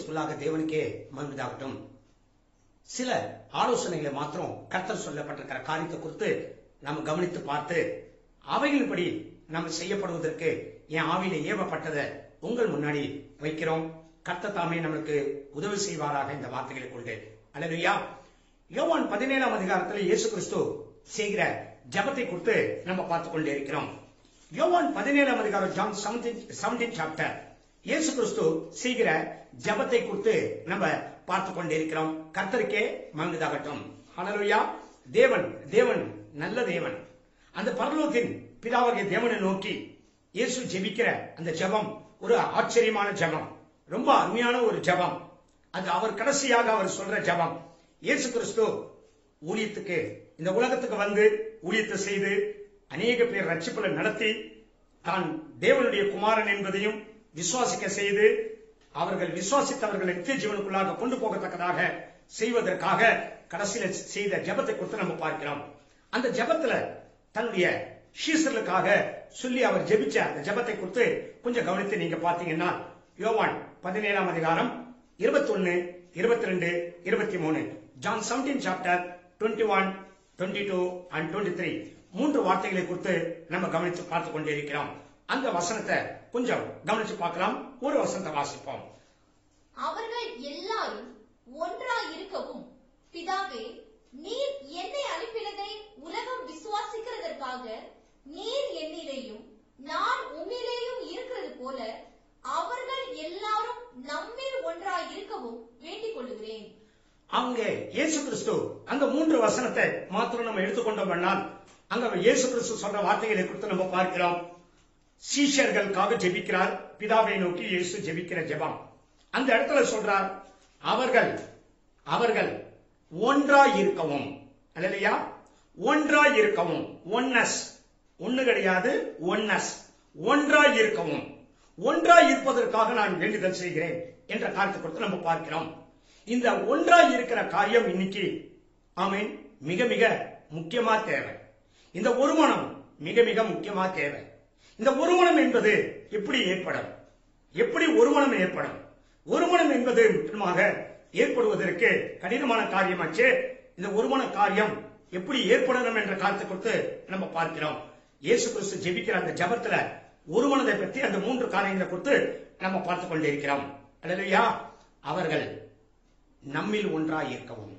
கிறிஸ்துக்குள்ளாக தேவனுக்கே மகிழ்ந்தாகட்டும் சில ஆலோசனைகளை மாத்திரம் கர்த்தர் சொல்லப்பட்டிருக்கிற காரியத்தை குறித்து நாம் கவனித்து பார்த்து அவைகளின்படி நம்ம செய்யப்படுவதற்கு என் ஆவியில ஏவப்பட்டதை உங்கள் முன்னாடி வைக்கிறோம் கர்த்தர் தாமே நம்மளுக்கு உதவி செய்வாராக இந்த வார்த்தைகளை கொண்டு அல்லையா யோவான் பதினேழாம் அதிகாரத்தில் இயேசு கிறிஸ்து செய்கிற ஜபத்தை குறித்து நம்ம பார்த்து கொண்டே இருக்கிறோம் யோவான் பதினேழாம் அதிகாரம் ஜான் செவன்டீன் சாப்டர் இயேசு கிறிஸ்து செய்கிற ஜபத்தை குறித்து நம்ம பார்த்து கொண்டே இருக்கிறோம் கர்த்தருக்கே மகிழ்ந்தாகட்டும் ஹalleluya தேவன் தேவன் நல்ல தேவன் அந்த பரலோகத்தின் பிதாவாகிய தேவனை நோக்கி இயேசு ஜெபிக்கிற அந்த ஜெபம் ஒரு ஆச்சரியமான ஜெபம் ரொம்ப அருமையான ஒரு ஜெபம் அது அவர் கடைசியாக அவர் சொல்ற ஜெபம் இயேசு கிறிஸ்து ஊழியத்துக்கு இந்த உலகத்துக்கு வந்து ஊழியத்தை செய்து அநேக பேர் ரட்சிப்புல நடத்தி தான் தேவனுடைய குமாரன் என்பதையும் விசுவாசிக்க செய்து அவர்கள் விசுவாசித்தவர்களை நித்திய ஜீவனுக்குள்ளாக கொண்டு போகத்தக்கதாக செய்வதற்காக கடைசியில செய்த ஜெபத்தை குறித்து நம்ம பார்க்கிறோம் அந்த ஜெபத்துல தன்னுடைய ஷீசர்களுக்காக சொல்லி அவர் ஜெபிச்ச அந்த ஜெபத்தை குறித்து கொஞ்சம் கவனித்து நீங்க பாத்தீங்கன்னா யோவான் பதினேழாம் அதிகாரம் இருபத்தி ஒன்னு இருபத்தி ரெண்டு இருபத்தி மூணு John seventeen chapter twenty one twenty two and twenty three மூன்று வார்த்தைகளை குறித்து நம்ம கவனித்து பார்த்து கொண்டே இருக்கிறோம் அந்த வசனத்தை கொஞ்சம் கவனிச்சு பார்க்கலாம் ஒரு வசனத்தை வாசிப்போம் அவர்கள் எல்லாரும் ஒன்றாய் இருக்கவும் பிதாவே நீர் என்னை அனுப்பினதை உலகம் விசுவாசிக்கிறதற்காக நீர் என்னிலேயும் நான் உம்மிலேயும் இருக்கிறது போல அவர்கள் எல்லாரும் நம்மில் ஒன்றாய் இருக்கவும் வேண்டிக் கொள்ளுகிறேன் அங்க இயேசு கிறிஸ்து அந்த மூன்று வசனத்தை மாத்திரம் நம்ம எடுத்துக்கொண்டோம்னால் அங்க இயேசு கிறிஸ்து சொல்ற வார்த்தைகளை குறித்து நம்ம பார்க்கிறோம் சீஷர்களுக்காக ஜெபிக்கிறார் பிதாவை நோக்கி இயேசு ஜெபிக்கிற ஜெபம் அந்த இடத்துல சொல்றார் அவர்கள் அவர்கள் ஒன்றாய் இருக்கவும் அல்லையா ஒன்றாய் இருக்கவும் ஒன்னஸ் ஒண்ணு கிடையாது ஒன்னஸ் ஒன்றாய் இருக்கவும் ஒன்றாய் இருப்பதற்காக நான் வேண்டுதல் செய்கிறேன் என்ற காரியத்தை குறித்து நம்ம பார்க்கிறோம் இந்த ஒன்றாய் இருக்கிற காரியம் இன்னைக்கு ஆமீன் மிக மிக முக்கியமா தேவை இந்த ஒருமனம் மிக மிக முக்கியமா தேவை இந்த ஒருமனம் என்பது எப்படி ஏற்படும் எப்படி ஒருமனம் ஏற்படும் ஒருமனம் என்பது முற்றிலுமாக ஏற்படுவதற்கு கடினமான காரியமாச்சு இந்த ஒருமன காரியம் எப்படி ஏற்படணும் என்ற காரியத்தை குறித்து நம்ம பார்க்கிறோம் இயேசு கிறிஸ்து ஜெபிக்கிற அந்த ஜபத்துல ஒருமனதை பற்றி அந்த மூன்று காரியங்களை குறித்து நம்ம பார்த்து கொண்டே இருக்கிறோம் அல்லையா அவர்கள் நம்மில் ஒன்றாய் இருக்கவும்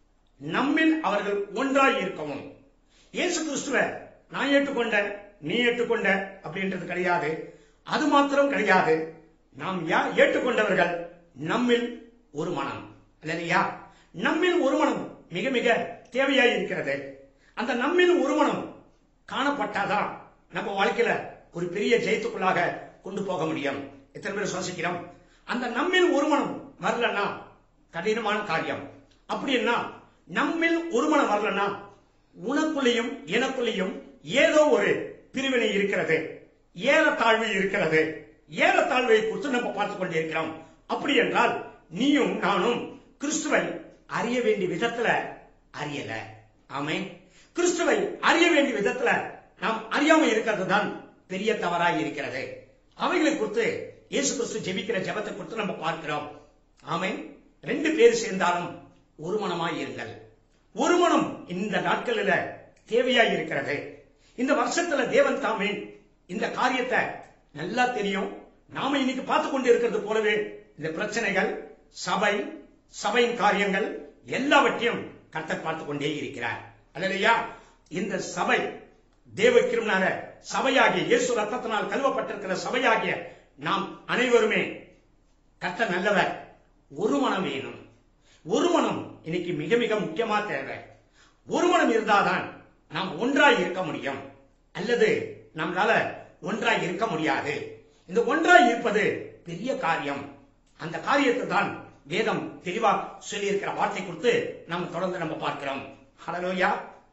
நம்மில் அவர்கள் ஒன்றாய் இருக்கவும் இயேசு கிறிஸ்துவ நான் ஏற்றுக்கொண்ட நீ ஏற்றுக்கொண்ட அப்படின்றது கிடையாது அது மாத்திரம் கிடையாது நாம் யா- ஏற்றுக்கொண்டவர்கள் நம்மில் ஒரு மனம் இல்லையா நம்மில் ஒரு மனம் மிக மிக தேவையாய் இருக்கிறது அந்த நம்மில் ஒரு மனம் காணப்பட்டாதான் நம்ம வாழ்க்கையில ஒரு பெரிய ஜெயத்துக்குள்ளாக கொண்டு போக முடியும் எத்தனை பேர் சுவாசிக்கிறோம் அந்த நம்மில் ஒரு மனம் வரலன்னா கடினமான காரியம் அப்படின்னா நம்மில் ஒரு மனம் வரலன்னா உனக்குள்ளேயும் எனக்குள்ளேயும் ஏதோ ஒரு பிரிவினை இருக்கிறது ஏலத்தாழ்வு இருக்கிறது ஏலத்தாழ்வை குறித்து நம்ம பார்த்துக் கொண்டிருக்கிறோம் அப்படி என்றால் நீயும் நானும் கிறிஸ்துவை அறிய வேண்டிய விதத்துல அறியல ஆமென் கிறிஸ்துவை அறிய வேண்டிய விதத்துல நாம் அறியாம இருக்கிறது தான் பெரிய தவறாய் இருக்கிறது அவைகளை குறித்து இயேசு கிறிஸ்து ஜெபிக்கிற ஜெபத்தை குறித்து நம்ம பார்க்கிறோம் ஆமென் ரெண்டு பேர் சேர்ந்தாலும் ஒரு மனமாய் இருங்கள் ஒரு மனம் இந்த நாட்களில தேவையாய் இருக்கிறது இந்த வருஷத்துல தேவன் தாமே இந்த காரியத்தை நல்லா தெரியும் நாம இன்னைக்கு பார்த்து கொண்டு இருக்கிறது போலவே இந்த பிரச்சனைகள் சபை சபையின் காரியங்கள் எல்லாவற்றையும் கர்த்தர் பார்த்து கொண்டே இருக்கிறார் அல்லையா இந்த சபை தேவ கிருமனால சபையாகிய இயேசு ரத்தத்தினால் கழுவப்பட்டிருக்கிற சபையாகிய நாம் அனைவருமே கர்த்தர் நல்லவர் ஒரு மனம் வேணும் ஒரு மனம் இன்னைக்கு மிக மிக முக்கியமா தேவை ஒரு மனம் இருந்தாதான் நாம் ஒன்றாய் இருக்க முடியும் அல்லது நம்மளால ஒன்றாய் இருக்க முடியாது இந்த ஒன்றாய் இருப்பது பெரிய காரியம் அந்த காரியத்தை தான் வேதம் தெளிவா சொல்லியிருக்கிற வார்த்தை கொடுத்து நாம் தொடர்ந்து நம்ம பார்க்கிறோம் ஹalleluya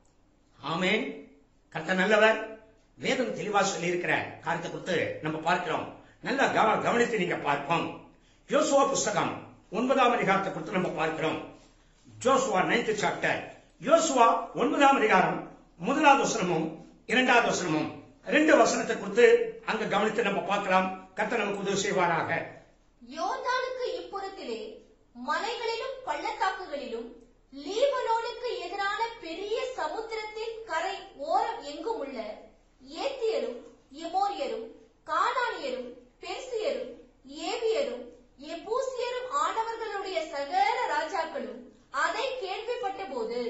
ஆமென் கர்த்தர் நல்லவர் வேதம் தெளிவா சொல்லியிருக்கிற காரியத்தை குறித்து நம்ம பார்க்கிறோம் நல்லா கவ- கவனித்து நீங்க பார்ப்போம் யோசுவா புஸ்தகம் ஒன்பதாம் அதிகாரத்தை குறித்து நம்ம பார்க்கிறோம் ஜோசுவா நைன்த் சாப்டர் யோசுவா ஒன்பதாம் அதிகாரம் முதலாவது வசனமும் இரண்டாவது வசனமும் ரெண்டு வசனத்தை குறித்து அங்க கவனித்து நம்ம பார்க்கலாம் கர்த்தர் நமக்கு உதவி செய்வாராக யோர்தானுக்கு இப்புறத்தில் தேசத்திலே மலைகளிலும் பள்ளத்தாக்குகளிலும் லீபனோனுக்கு எதிரான பெரிய சமுத்திரத்தின் கரை ஓரம் எங்கும் உள்ள ஏத்தியரும் எமோரியரும் கானானியரும் பெர்சியரும் ஏவியரும் எபூசியரும் ஆனவர்களுடைய சகல ராஜாக்களும் அதை கேள்விப்பட்ட போது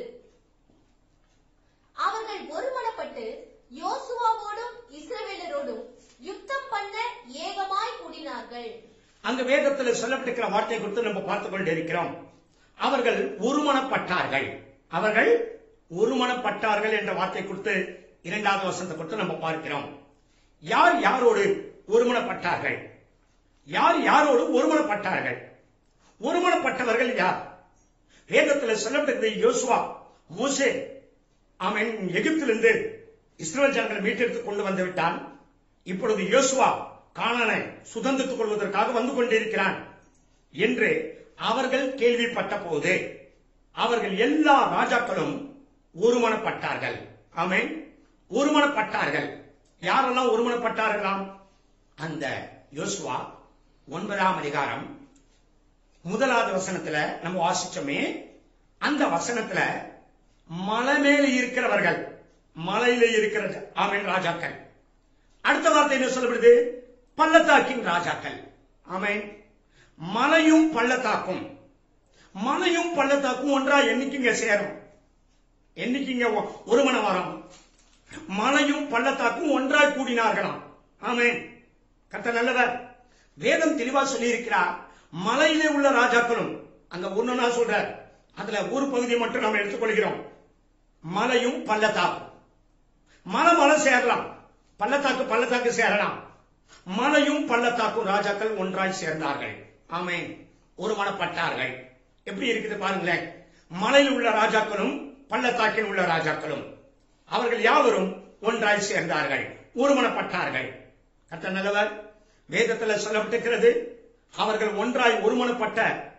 அவர்கள் ஒருமனப்பட்டு யோசுவாவோடும் இஸ்ரவேலரோடும் யுத்தம் பண்ண ஏகமாய் கூடினார்கள் அங்க வேதத்தில் சொல்லப்பட்டிருக்கிற வார்த்தை குறித்து நம்ம பார்த்துக் கொண்டிருக்கிறோம் அவர்கள் ஒருமனப்பட்டார்கள் அவர்கள் ஒருமனப்பட்டார்கள் என்ற வார்த்தை குறித்து இரண்டாவது வசனத்தை குறித்து நம்ம பார்க்கிறோம் யார் யாரோடு ஒருமனப்பட்டார்கள் யார் யாரோடு ஒருமனப்பட்டார்கள் ஒருமனப்பட்டவர்கள் யார் வேதத்தில் சொல்லப்பட்டிருக்கிறது யோசுவா மோசே அவன் எகிப்திலிருந்து இஸ்ரேல் ஜனங்களை மீட்டெடுத்து கொண்டு வந்து விட்டான் இப்பொழுது யோசுவா கானானை சுதந்திரத்துக் கொள்வதற்காக வந்து கொண்டிருக்கிறான் என்று அவர்கள் கேள்விப்பட்ட போது அவர்கள் எல்லா ராஜாக்களும் ஒருமனப்பட்டார்கள் ஆமென் ஒருமனப்பட்டார்கள் யாரெல்லாம் ஒருமனப்பட்டார்களாம் அந்த யோசுவா ஒன்பதாம் அதிகாரம் முதலாவது வசனத்துல நம்ம வாசிச்சோமே அந்த வசனத்துல மலை மேல இருக்கிறவர்கள் மலையில இருக்கிற ஆமென் ராஜாக்கள் அடுத்த வார்த்தை என்ன சொல்லப்படுது பள்ளத்தாக்கின் ராஜாக்கள் ஆமென் மலையும் பள்ளத்தாக்கும் மலையும் பள்ளத்தாக்கும் ஒன்றா என்னைக்குங்க சேரும் என்னைக்குங்க ஒ- ஒரு மணி வரும் மலையும் பள்ளத்தாக்கும் ஒன்றாய் கூடினார்களாம் ஆமென் கத்த நல்லவர் வேதம் தெளிவா சொல்லி இருக்கிறார் மலையிலே உள்ள ராஜாக்களும் அங்க ஒண்ணுனா சொல்றார் அதுல ஒரு பகுதியை மட்டும் நாம் எடுத்துக்கொள்கிறோம் மலையும் பள்ளத்தாக்கும் மலை மலை சேரலாம் பள்ளத்தாக்கு பள்ளத்தாக்கு சேரலாம் மலையும் பள்ளத்தாக்கும் ராஜாக்கள் ஒன்றாய் சேர்ந்தார்கள் ஆமென் ஒருமனப்பட்டார்கள் எப்படி இருக்குது பாருங்களேன் மலையில் உள்ள ராஜாக்களும் பள்ளத்தாக்கில் உள்ள ராஜாக்களும் அவர்கள் யாவரும் ஒன்றாய் சேர்ந்தார்கள் ஒருமனப்பட்டார்கள் கர்த்தர் நல்லவர் வேதத்துல சொல்லப்பட்டிருக்கிறது அவர்கள் ஒன்றாய் ஒருமனப்பட்ட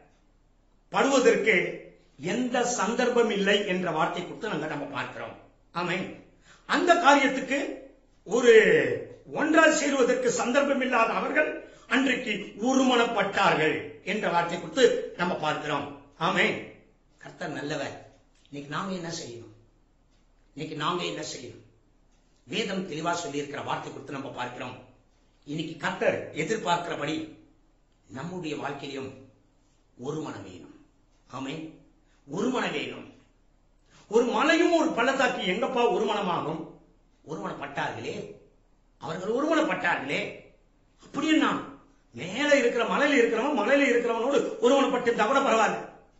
படுவதற்கு எந்த சந்தர்ப்பம் இல்லை என்ற வார்த்தை கொடுத்து நாங்க நம்ம பார்க்கிறோம் ஆமென் அந்த காரியத்துக்கு ஒரு ஒன்றால் சேருவதற்கு சந்தர்ப்பம் இல்லாத அவர்கள் அன்றைக்கு ஒருமனப்பட்டார்கள் என்ற வார்த்தை கொடுத்து நம்ம பார்க்கிறோம் ஆமென் கர்த்தர் நல்லவர் இன்னைக்கு நாங்க என்ன செய்யணும் இன்னைக்கு நாங்க என்ன செய்யணும் வேதம் தெளிவா சொல்லி இருக்கிற வார்த்தை கொடுத்து நம்ம பார்க்கிறோம் இன்னைக்கு கர்த்தர் எதிர்பார்க்கிறபடி நம்முடைய வாழ்க்கையிலும் ஒரு மனம் வேணும் ஆமென் ஒரு மனம் வேணும் ஒரு மலையும் ஒரு பள்ளத்தாக்கு எங்கப்பா ஒரு மனமாகும் ஒருமனப்பட்டார்களே அவர்கள் ஒருமனப்பட்டார்களே அப்படின்னா மேல இருக்கிற மலையில இருக்கிறவன் மலையில இருக்கிறவனோடு ஒருமனப்பட்டு கூட பரவாயில்ல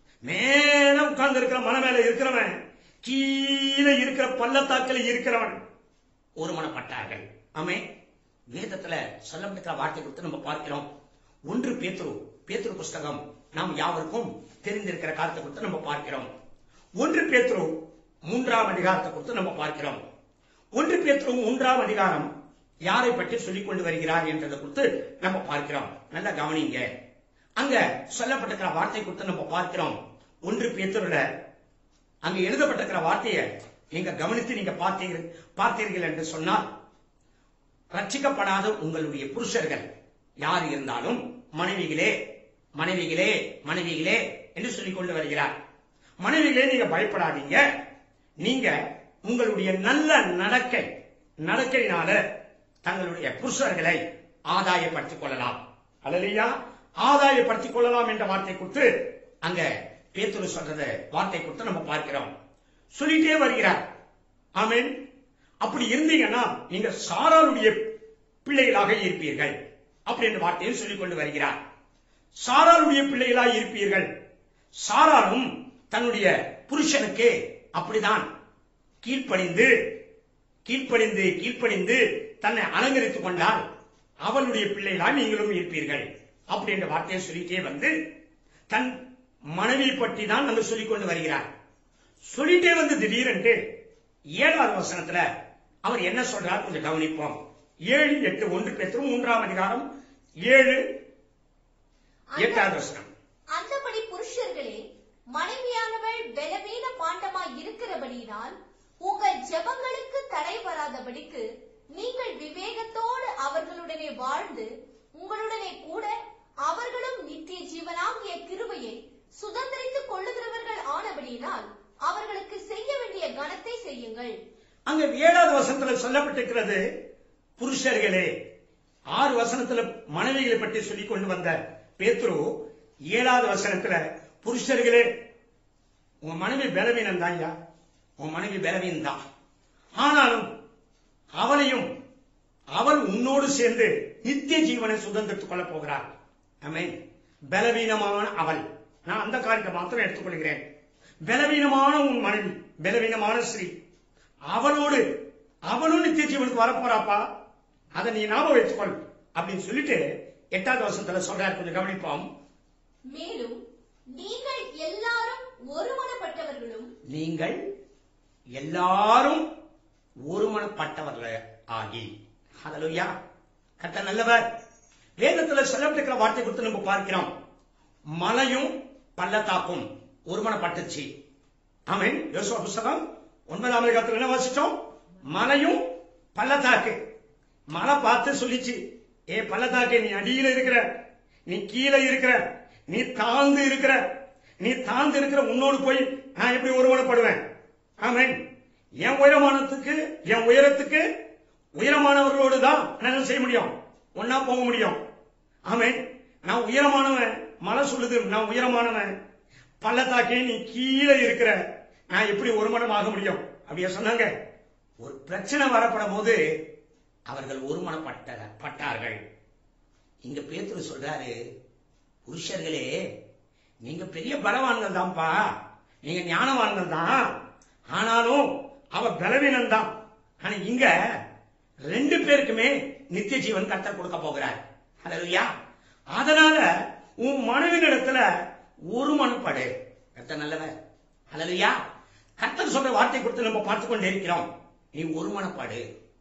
மேல உட்கார்ந்து இருக்கிற மலை மேல இருக்கிறவன் கீழே இருக்கிற பள்ளத்தாக்கில் இருக்கிறவன் ஒருமனப்பட்டார்கள் ஆமே வேதத்துல சொல்லப்பட்டிருக்கிற வார்த்தை கொடுத்து நம்ம பார்க்கிறோம் ஒன்று பேதுரு பேதுரு புஸ்தகம் நாம் யாவருக்கும் தெரிந்திருக்கிற காலத்தை கொடுத்து நம்ம பார்க்கிறோம் ஒன்று பேதுரு மூன்றாம் அதிகாரத்தை கொடுத்து நம்ம பார்க்கிறோம் ஒன்று பேதுரு மூன்றாம் அதிகாரம் யாரை பற்றி சொல்லிக் கொண்டு வருகிறார் என்றதை குறித்து நம்ம பார்க்கிறோம் நல்லா கவனிங்க அங்க சொல்லப்பட்டிருக்கிற வார்த்தை கொடுத்து நம்ம பார்க்கிறோம் ஒன்று பேதுருல அங்க எழுதப்பட்டிருக்கிற வார்த்தையை நீங்க கவனித்து நீங்க பார்த்தீர்கள் பார்த்தீர்கள் என்று சொன்னால் ரட்சிக்கப்படாத உங்களுடைய புருஷர்கள் யார் இருந்தாலும் மனைவிகளே மனைவிகளே மனைவிகளே என்று சொல்லிக் கொண்டு வருகிறார் மனைவிகளே நீங்க பயப்படாதீங்க நீங்க உங்களுடைய நல்ல நடக்கை நடக்கையினால தங்களுடைய புருஷர்களை ஆதாயப்படுத்திக் கொள்ளலாம் அல்லையா ஆதாயப்படுத்திக் கொள்ளலாம் என்ற வார்த்தை கொடுத்து அங்க பேத்துரு சொல்றத வார்த்தை கொடுத்து நம்ம பார்க்கிறோம் சொல்லிட்டே வருகிறார் ஆமென் அப்படி இருந்தீங்கன்னா நீங்க சாராளுடைய பிள்ளைகளாக இருப்பீர்கள் அப்படி என்ற வார்த்தையும் சொல்லிக் கொண்டு வருகிறார் சாராளுடைய பிள்ளைகளாக இருப்பீர்கள் சாராலும் தன்னுடைய புருஷனுக்கு அப்படிதான் கீழ்ப்படிந்து கீழ்ப்படிந்து கீழ்ப்படிந்து தன்னை அலங்கரித்துக் கொண்டால் அவளுடைய பிள்ளைகளாக நீங்களும் இருப்பீர்கள் அப்படி என்ற வார்த்தையை சொல்லிட்டே வந்து தன் மனைவி பற்றி தான் நம்ம சொல்லிக் கொண்டு வருகிறார் சொல்லிட்டே வந்து திடீரென்று ஏழாவது வசனத்துல அவர் என்ன சொல்றார் கொஞ்சம் கவனிப்போம் ஏழு எட்டு ஒன்று பேசும் மூன்றாம் அதிகாரம் ஏழு எட்டாவது வசனம் அந்தபடி புருஷர்களே மனைவியானவள் பலவீன பாண்டமாய் இருக்கிறபடியினால் உங்கள் ஜெபங்களுக்கு தடை வராதபடிக்கு நீங்கள் விவேகத்தோடு அவர்களுடனே வாழ்ந்து உங்களுடனே கூட அவர்களும் நித்திய ஜீவனாகிய கிருபையை சுதந்திரித்துக் கொள்ளுகிறவர்கள் ஆனபடியினால் அவர்களுக்கு செய்ய வேண்டிய கனத்தை செய்யுங்கள் அங்க ஏழாவது வசனத்துல சொல்லப்பட்டிருக்கிறது புருஷர்களே ஆறு வசனத்துல மனைவிகளை பற்றி சொல்லிக் கொண்டு வந்த பேதுரு ஏழாவது வசனத்துல புருஷர்களே உங்க மனைவி பலவீனம் தான் உன் மனைவி பலவீனம் தான் ஆனாலும் அவளையும் அவள் உன்னோடு சேர்ந்து நித்திய ஜீவனை சுதந்திரத்துக் கொள்ளப் போகிறாள் ஆமென் பலவீனமான அவள் நான் அந்த காரியத்தை மாத்திரம் எடுத்துக்கொள்கிறேன் பலவீனமான உன் மனைவி பலவீனமான ஸ்ரீ அவளோடு அவளும் நித்திய ஜீவனுக்கு வரப்போறாப்பா அதை நீ ஞாபகம் வைத்துக்கொள் அப்படின்னு சொல்லிட்டு எட்டாவது வருஷத்துல சொல்றாரு கொஞ்சம் கவனிப்போம் மேலும் நீங்கள் எல்லாரும் ஒருமனப்பட்டவர்களும் நீங்கள் எல்லாரும் ஒருமனப்பட்டவர்கள் ஆகி ஹalleluya கர்த்தர் நல்லவர் வேதத்துல சொல்லப்பட்டிருக்கிற வார்த்தை குறித்து நம்ம பார்க்கிறோம் மலையும் பள்ளத்தாக்கும் ஒருமனப்பட்டுச்சு ஆமென் யோசுவா புஸ்தகம் ஒன்பதாம் அதிகாரத்துல என்ன வாசிச்சோம் மலையும் பள்ளத்தாக்கு மலை பார்த்து சொல்லிச்சு ஏ பள்ளத்தாக்கு நீ அடியில இருக்கிற நீ கீழே இருக்கிற நீ தாழ்ந்து இருக்கிற நீ தாழ்ந்து இருக்கிற உன்னோடு போய் நான் எப்படி ஒருமனப்படுவேன் ஆமென் என் உயரமானத்துக்கு என் உயரத்துக்கு உயரமானவர்களோடு தான் நான் என்ன செய்ய முடியும் ஒன்னா போக முடியும் ஆமென் நான் உயரமானவன் மலை சொல்லுது நான் உயரமானவன் பள்ளத்தாக்கே நீ கீழே இருக்கிற நான் எப்படி ஒருமனமாக முடியும் அப்படியா சொன்னாங்க ஒரு பிரச்சனை வரப்படும் போது அவர்கள் ஒருமனப்பட்ட பட்டார்கள் இங்க பேத்துரு சொல்றாரு புருஷர்களே நீங்க பெரிய பலவான்கள் தான்ப்பா நீங்க ஞானவான்கள் தான் ஆனாலும் அவ பலவீனம் தான் ஆனா இங்க ரெண்டு பேருக்குமே நித்திய ஜீவன் கர்த்தர் கொடுக்க போகிறார் ஹalleluya அதனால உன் மனைவியிடத்துல ஒரு மனப்படு கர்த்தர் நல்லவர் ஹalleluya கர்த்தர் சொல்ற வார்த்தை கொடுத்து நம்ம பார்த்து கொண்டே இருக்கிறோம் நீ ஒரு மனப்படு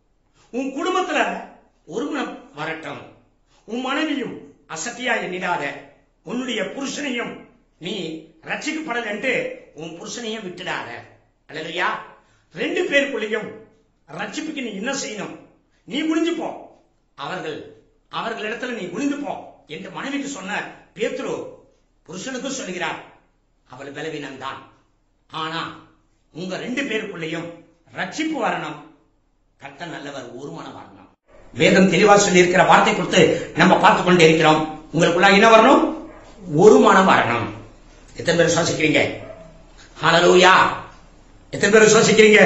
உன் குடும்பத்துல ஒரு மனம் வரட்டும் உன் மனைவியும் அசத்தியா எண்ணிடாத உன்னுடைய புருஷனையும் நீ ரட்சிக்கப்படல் என்று உன் புருஷனையும் விட்டுடாத அல்லையா ரெண்டு பேருக்குள்ளேயும் ரட்சிப்புக்கு நீ என்ன செய்யணும் நீ குனிஞ்சு போ அவர்கள் அவர்களிடத்துல நீ குனிந்து போ என்று மனைவிக்கு சொன்ன பேத்துரு புருஷனுக்கும் சொல்கிறார் அவள் பலவீனம் தான் ஆனா உங்க ரெண்டு பேருக்குள்ளேயும் ரட்சிப்பு வரணும் கர்த்த நல்லவர் ஒரு மனம் வரணும் வேதம் தெளிவா சொல்லி இருக்கிற வார்த்தை கொடுத்து நம்ம பார்த்து கொண்டே இருக்கிறோம் உங்களுக்குள்ள என்ன வரணும் ஒரு மனம் வரணும் எத்தனை பேர் சுவாசிக்கிறீங்க ஹalleluya எத்தனை பேர் சுவாசிக்கிறீங்க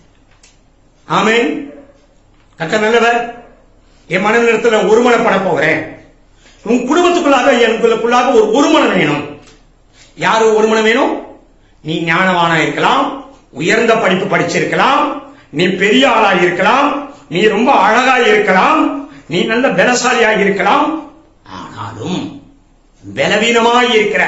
ஆமென் கர்த்த நல்லவர் என் மனநிலத்துல ஒருமனப்பட போகிறேன் உன் குடும்பத்துக்குள்ளாக எனக்குள்ளாக ஒரு ஒருமனம் வேணும் யாரு ஒருமனம் வேணும் நீ ஞானவானா இருக்கலாம் உயர்ந்த படிப்பு படிச்சிருக்கலாம் நீ பெரிய ஆளா இருக்கலாம் நீ ரொம்ப அழகா இருக்கலாம் நீ நல்ல பலசாலியா இருக்கலாம் ஆனாலும் பலவீனமாய் இருக்கிற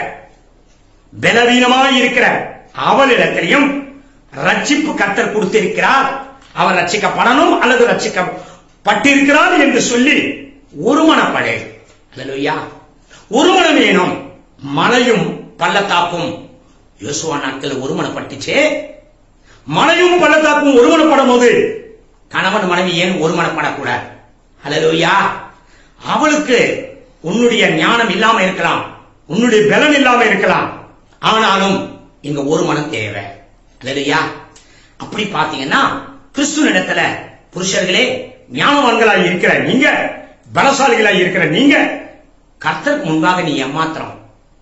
பலவீனமாய் இருக்கிற அவளிடத்திலையும் ரட்சிப்பு கத்தர் கொடுத்திருக்கிறார் அவர் ரட்சிக்கப்படணும் அல்லது ரட்சிக்கப்பட்டிருக்கிறார் என்று சொல்லி ஒருமனப்படு அல்லா ஒருமனம் வேணும் மலையும் பள்ளத்தாக்கும் யோசுவா நாட்கள் ஒருமனப்பட்டுச்சே மலையும் பள்ளத்தாக்கும் ஒருமனப்படும் போது கணவன் மனைவி ஏன் ஒருமனப்படக்கூடாது அல்லா அவளுக்கு உன்னுடைய ஞானம் இல்லாம இருக்கலாம் உன்னுடைய பலன் இல்லாம இருக்கலாம் ஆனாலும் இங்க ஒரு மனம் தேவை இல்லையா அப்படி பாத்தீங்கன்னா கிறிஸ்துவனிடத்துல புருஷர்களே ஞானவான்களாய் இருக்கிற நீங்க பலசாலிகளாய் இருக்கிற நீங்க கர்த்தருக்கு முன்பாக நீ ஏமாத்திரம்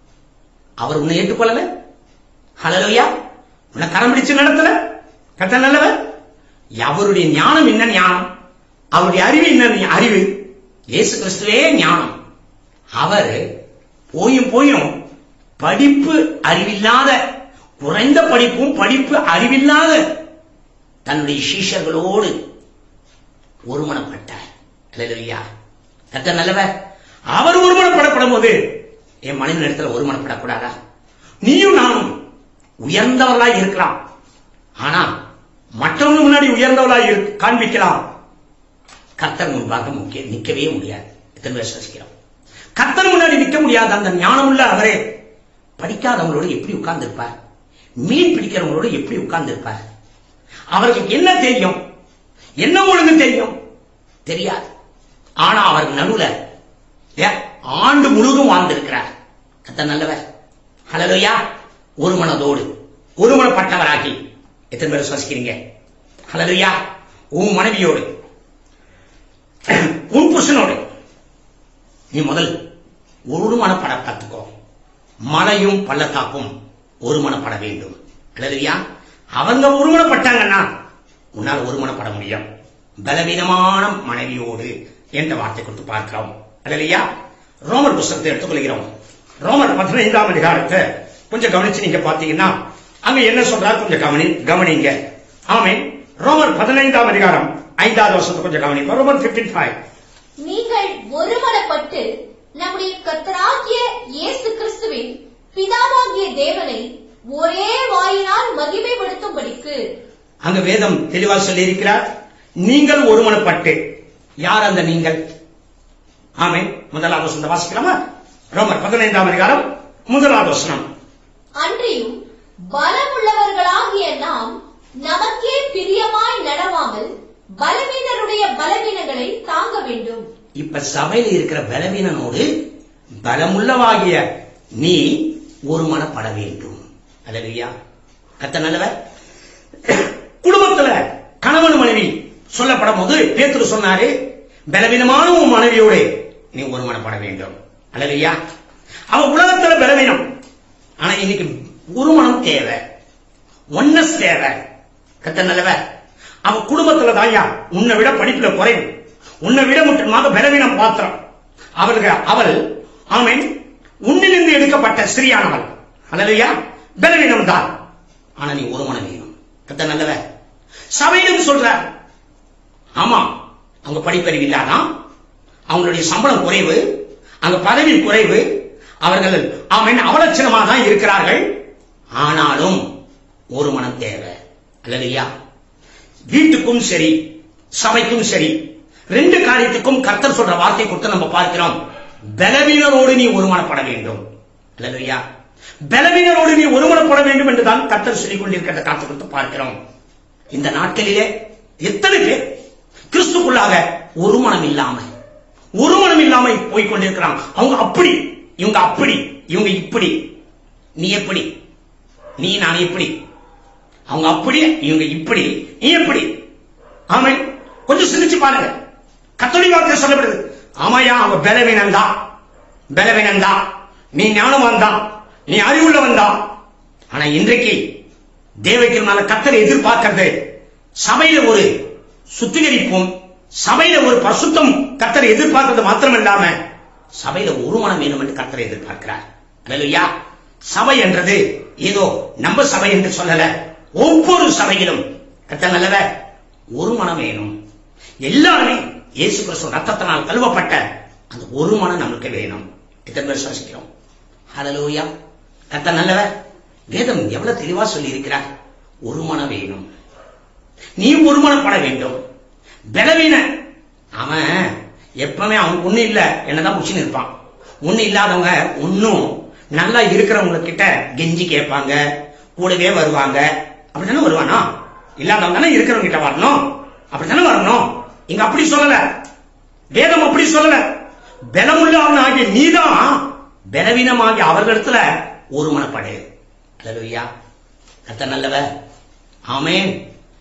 அவர் உன்னை ஏற்றுக்கொள்ளல ஹலலோயா உன்னை கரம் பிடிச்சு நடத்தல கர்த்தர் நல்லவர் அவருடைய ஞானம் என்ன ஞானம் அவருடைய அறிவு என்ன அறிவு இயேசு கிறிஸ்துவே ஞானம் அவர் போயும் போயும் படிப்பு அறிவில்லாத குறைந்த படிப்பும் படிப்பு அறிவில்லாத தன்னுடைய சீஷர்களோடு ஒருமனப்பட்டார் அல்லேலூயா கர்த்தர் நல்லவர் அவர் ஒருமனப்படப்படும் போது என் மனிதன் இடத்துல ஒருமனப்படக்கூடாதா நீயும் நானும் உயர்ந்தவர்களாய் இருக்கலாம் ஆனா மற்றவங்க முன்னாடி உயர்ந்தவர்களாய் இரு- காண்பிக்கலாம் கர்த்தர் முன்பாக முக்கிய நிக்கவே முடியாது எத்தனை பேர் விசுவாசிக்கிறோம் கர்த்தர் முன்னாடி நிக்க முடியாத அந்த ஞானமுள்ள அவரே படிக்காதவங்களோட எப்படி உட்கார்ந்திருப்பார் மீன் பிடிக்கிறவங்களோட எப்படி உட்கார்ந்திருப்பார் அவருக்கு என்ன தெரியும் என்ன ஒழுங்கு தெரியும் தெரியாது ஆனா அவருக்கு நடுவுல இல்லையா? ஆண்டு முழுவதும் வாழ்ந்திருக்கிறார் கத்த நல்லவர் ஹலலுயா ஒரு மனதோடு ஒரு மனப்பட்டவராகி எத்தனை பேர் சுவாசிக்கிறீங்க ஹலலுயா உன் மனைவியோடு உன் புருஷனோடு நீ முதல் ஒரு மனப்பட கத்துக்கோ மலையும் பள்ளத்தாக்கும் ஒரு மனப்பட வேண்டும் அல்லதுயா அவங்க ஒருமனப்பட்டாங்கன்னா உன்னால் ஒருமனப்பட முடியும் பலவீனமான மனைவியோடு என்ற வார்த்தை கொடுத்து பார்க்கிறோம் அல்லையா ரோமர் புஸ்தகத்தை எடுத்துக்கொள்கிறோம் ரோமர் பதினைந்தாம் அதிகாரத்தை கொஞ்சம் கவனிச்சு நீங்க பாத்தீங்கன்னா அங்க என்ன சொல்றாரு கொஞ்சம் கவனி கவனிங்க ஆமே ரோமர் பதினைந்தாம் அதிகாரம் ஐந்தாவது வருஷத்தை கொஞ்சம் கவனிப்போம் ரோமர் பிப்டீன் ஃபைவ் நீங்கள் ஒருமனப்பட்டு நம்முடைய கர்த்தராகிய இயேசு கிறிஸ்துவின் பிதாவாகிய தேவனை ஒரே வாயினால் மகிமைப்படுத்தும்படிக்கு அங்க வேதம் தெளிவா சொல்லி இருக்கிறார் நீங்கள் ஒருமனப்பட்டு யார் அந்த நீங்கள் ஆமே முதலாவது வசனத்தை வாசிக்கலாமா ரோமர் பதினைந்தாம் அதிகாரம் முதலாவது வசனம் அன்றியும் பலமுள்ளவர்களாகிய நாம் நமக்கே பிரியமாய் நடவாமல் பலவீனருடைய பலவீனங்களை தாங்க வேண்டும் இப்ப சபையில் இருக்கிற பலவீனனோடு பலமுள்ளவாகிய நீ ஒருமனப்பட வேண்டும் அல்லையா கத்த நல்லவர் குடும்பத்துல கணவன் மனைவி சொல்லப்படும் போது பேத்துரு சொன்னாரு பலவீனமான உன் மனைவியோடு நீ ஒருமனப்பட வேண்டும் அல்லையா அவ உலகத்துல பலவீனம் ஆனா இன்னைக்கு ஒருமனம் தேவை ஒன்னஸ் தேவை கத்த நல்லவர் அவ குடும்பத்துல தாயா உன்னை விட படிப்புல குறைவு உன்னை விட முற்றிலுமாக பலவீனம் பாத்திரம் அவளுக்கு அவள் ஆமென் உன்னிலிருந்து எடுக்கப்பட்ட ஸ்திரியானவள் அல்லையா பலவீனம் தான் ஆனா நீ ஒரு மனம் வேணும் கத்த நல்லவ சபையிலும் சொல்ற ஆமா அவங்க படிப்பறிவு இல்லாதான் அவங்களுடைய சம்பளம் குறைவு அங்க பதவி குறைவு அவர்கள் ஆமென் அவலட்சணமா தான் இருக்கிறார்கள் ஆனாலும் ஒரு மனம் தேவை அல்லையா வீட்டுக்கும் சரி சபைக்கும் சரி ரெண்டு காரியத்துக்கும் கர்த்தர் சொல்ற வார்த்தை கொடுத்து நம்ம பார்க்கிறோம் பலவீனரோடு நீ ஒருமனப்பட வேண்டும் அல்லையா பலவீனரோடு நீ ஒருமனப்பட வேண்டும் என்றுதான் கர்த்தர் சொல்லிக் கொண்டிருக்கிறத காத்து கொடுத்து பார்க்கிறோம் இந்த நாட்களிலே எத்தனை பேர் கிறிஸ்துக்குள்ளாக ஒரு மனம் இல்லாம ஒரு மனம் இல்லாம போய் கொண்டிருக்கிறாங்க அவங்க அப்படி இவங்க அப்படி இவங்க இப்படி நீ எப்படி நீ நான் எப்படி அவங்க அப்படி இவங்க இப்படி நீ எப்படி ஆமை கொஞ்சம் சிந்திச்சு பாருங்க கத்தோலிக்க வார்த்தை சொல்லப்படுது ஆமாயா அவங்க பலவீனம் தான் பலவீனம் தான் நீ ஞானவான் தான் நீ அறிவுள்ளவன் தான் ஆனா இன்றைக்கு தேவைக்கு மேல கத்தரை எதிர்பார்க்கிறது சபையில ஒரு சுத்திகரிப்பும் சபையில ஒரு பசுத்தம் கத்தரை எதிர்பார்க்கிறது மாத்திரம் இல்லாம சபையில ஒரு மனம் வேணும் என்று கத்தரை எதிர்பார்க்கிறார் அல்லையா சபை என்றது ஏதோ நம்ம சபை என்று சொல்லல ஒவ்வொரு சபையிலும் கத்த நல்லவ ஒரு மனம் வேணும் எல்லாருமே இயேசு கிறிஸ்து ரத்தத்தினால் கழுவப்பட்ட அந்த ஒரு மனம் நமக்கு வேணும் எத்தனை பேர் சுவாசிக்கிறோம் ஹalleluya கத்த நல்லவ வேதம் எவ்வளவு தெளிவா சொல்லி இருக்கிறார் ஒரு மனம் வேணும் நீ ஒரு மனப்பட வேண்டும் பலவீன அவன் எப்பவுமே அவன் ஒண்ணு இல்ல என்னதான் முச்சின்னு இருப்பான் ஒண்ணு இல்லாதவங்க ஒன்னும் நல்லா இருக்கிறவங்க கிட்ட கெஞ்சி கேட்பாங்க கூடவே வருவாங்க அப்படித்தானே வருவானா இல்லாதவங்க தானே இருக்கிறவங்க கிட்ட வரணும் அப்படித்தானே வரணும் இங்க அப்படி சொல்லல வேதம் அப்படி சொல்லல பலமுள்ளவன் ஆகிய நீதான் பலவீனமாகிய அவர்களிடத்துல ஒரு மனப்படு அல்லையா கத்த நல்லவ ஆமென்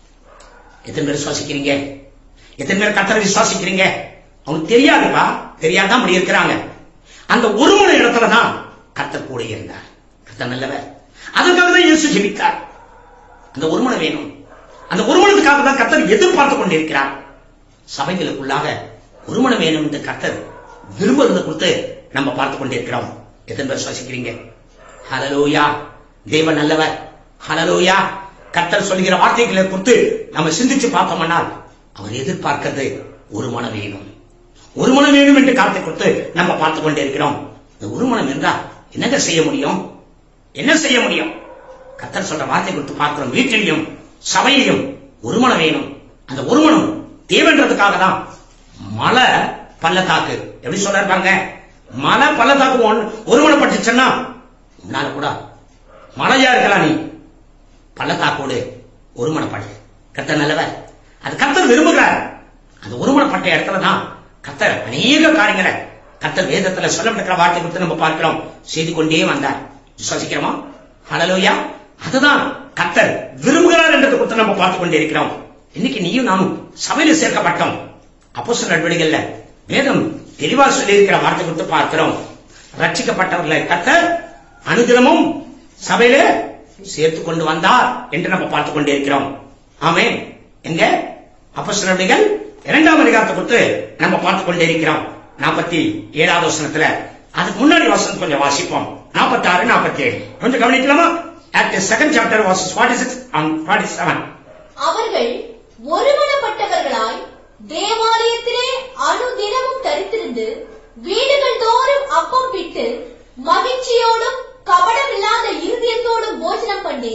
எத்தனை பேர் விசுவாசிக்கிறீங்க எத்தனை பேர் கத்தரை விசுவாசிக்கிறீங்க அவனுக்கு தெரியாதுப்பா தெரியாதான் அப்படி இருக்கிறாங்க அந்த ஒருமன இடத்துல தான் கத்தர் கூட இருந்தார் கத்தர் நல்லவர் அதற்காக தான் இயேசு ஜெபித்தார் அந்த ஒருமனை வேணும் அந்த ஒருமனத்துக்காக தான் கத்தர் எதிர்பார்த்து கொண்டிருக்கிறார் சபைகளுக்குள்ளாக ஒருமனை வேணும் என்று கத்தர் விரும்புறதை கொடுத்து நம்ம பார்த்து கொண்டிருக்கிறோம் எத்தனை பேர் சுவாசிக்கிறீங்க ஹலலோயா தேவன் நல்லவர் ஹலலோயா கத்தர் சொல்கிற வார்த்தைகளை குறித்து நம்ம சிந்திச்சு பார்த்தோம்னால் அவர் எதிர்பார்க்கிறது ஒரு மனம் வேணும் ஒரு மனம் வேணும் என்று காத்தை கொடுத்து நம்ம பார்த்து கொண்டே இருக்கிறோம் இந்த ஒரு மனம் என்றால் என்னங்க செய்ய முடியும் என்ன செய்ய முடியும் கத்தர் சொல்ற வார்த்தை கொடுத்து பார்க்கிறோம் வீட்டிலையும் சபையிலும் ஒரு மனம் வேணும் அந்த ஒரு மனம் தேவைன்றதுக்காக தான் மலை பள்ளத்தாக்கு எப்படி சொல்றாரு பாருங்க மலை பள்ளத்தாக்கு ஒன்- ஒருமனப்பட்டுச்சுன்னா உன்னால கூட மலையா இருக்கலாம் நீ பள்ளத்தாக்கோடு ஒருமனப்படு கத்தர் நல்லவர் அது கத்தர் விரும்புகிறார் அந்த ஒருமனப்பட்ட இடத்துல தான் கத்தர் அநேக காரியங்களை கர்த்தர் வேதத்துல சொல்லப்பட்டிருக்கிற வார்த்தை கொடுத்து நம்ம பார்க்கிறோம் செய்து கொண்டே வந்தார் விசுவாசிக்கிறோமா ஹalleluya அதுதான் கர்த்தர் விரும்புகிறார் என்றதை குறித்து நம்ம பார்த்து கொண்டே இருக்கிறோம் இன்னைக்கு நீயும் நானும் சபையில சேர்க்கப்பட்டோம் அப்போஸ்தலர் நடவடிக்கைகள்ல வேதம் தெளிவா சொல்லி இருக்கிற வார்த்தை கொடுத்து பார்க்கிறோம் ரட்சிக்கப்பட்டவர்களை கர்த்தர் அனுதினமும் சபையில சேர்த்து கொண்டு வந்தார் என்று நம்ம பார்த்து கொண்டே இருக்கிறோம் ஆமே எங்க அப்போஸ்தலர் நடவடிக்கைகள் இரண்டாம் அதிகாரத்தை குறித்து நம்ம பார்த்து கொண்டே இருக்கிறோம் நாற்பத்தி ஏழாவது வசனத்துல அதுக்கு முன்னாடி வசனம் கொஞ்சம் வாசிப்போம் நாற்பத்தி ஆறு நாற்பத்தி ஏழு கொஞ்சம் கவனிக்கலாமா at the second chapter verses 46 and 47 அவர்கள் ஒருமனப்பட்டவர்களாய் தேவாலயத்திலே அனுதினமும் தரித்திருந்து வீடுகள் தோறும் அப்பம் பிட்டு மகிழ்ச்சியோடும் கபடமில்லாத இருதயத்தோடும் போஜனம் பண்ணி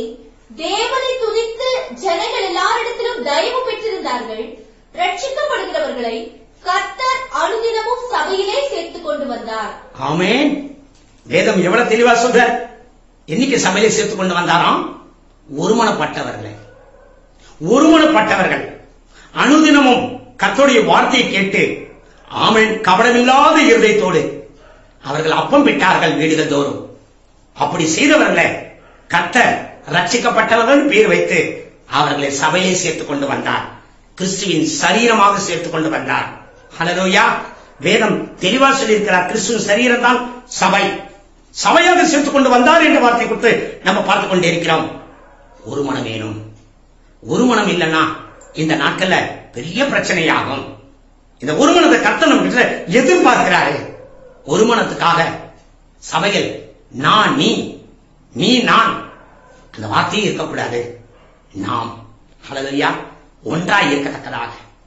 தேவனை துதித்து ஜனங்கள் எல்லாரிடத்திலும் தயவு பெற்றிருந்தார்கள் ரட்சிக்கப்படுகிறவர்களை கர்த்தர் அனுதினமும் சபையிலே சேர்த்துக் கொண்டு வந்தார் ஆமென் வேதம் எவ்வளவு தெளிவா சொல்ற இன்னைக்கு சபையில சேர்த்து கொண்டு வந்தாராம் ஒருமனப்பட்டவர்களை ஒருமனப்பட்டவர்கள் அனுதினமும் கர்த்தருடைய வார்த்தையை கேட்டு ஆமென் கபடமில்லாத இருதயத்தோடு அவர்கள் அப்பம் பெற்றார்கள் வீடுகள் தோறும் அப்படி செய்தவர்களை கர்த்தர் ரட்சிக்கப்பட்டவர்கள் பேர் வைத்து அவர்களை சபையிலே சேர்த்துக் கொண்டு வந்தார் கிறிஸ்துவின் சரீரமாக சேர்த்துக் கொண்டு வந்தார் ஹalleluya வேதம் தெளிவா சொல்லியிருக்கிறார் கிறிஸ்துவின் சரீரம் தான் சபை சபையாக சேர்த்துக் கொண்டு வந்தார் என்ற வார்த்தை கொடுத்து நம்ம பார்த்துக் கொண்டே இருக்கிறோம் ஒரு மனம் வேணும் ஒரு மனம் இல்லைன்னா இந்த நாட்கள்ல பெரிய பிரச்சனையாகும் இந்த ஒரு மனத்தை கர்த்தர் நம்ம கிட்ட எதிர்பார்க்கிறாரு ஒரு மனத்துக்காக சபையில் நான் நீ நீ நான் அந்த வார்த்தையே இருக்கக்கூடாது நாம் ஹalleluya ஒன்றாய் இருக்கத்தக்கதாக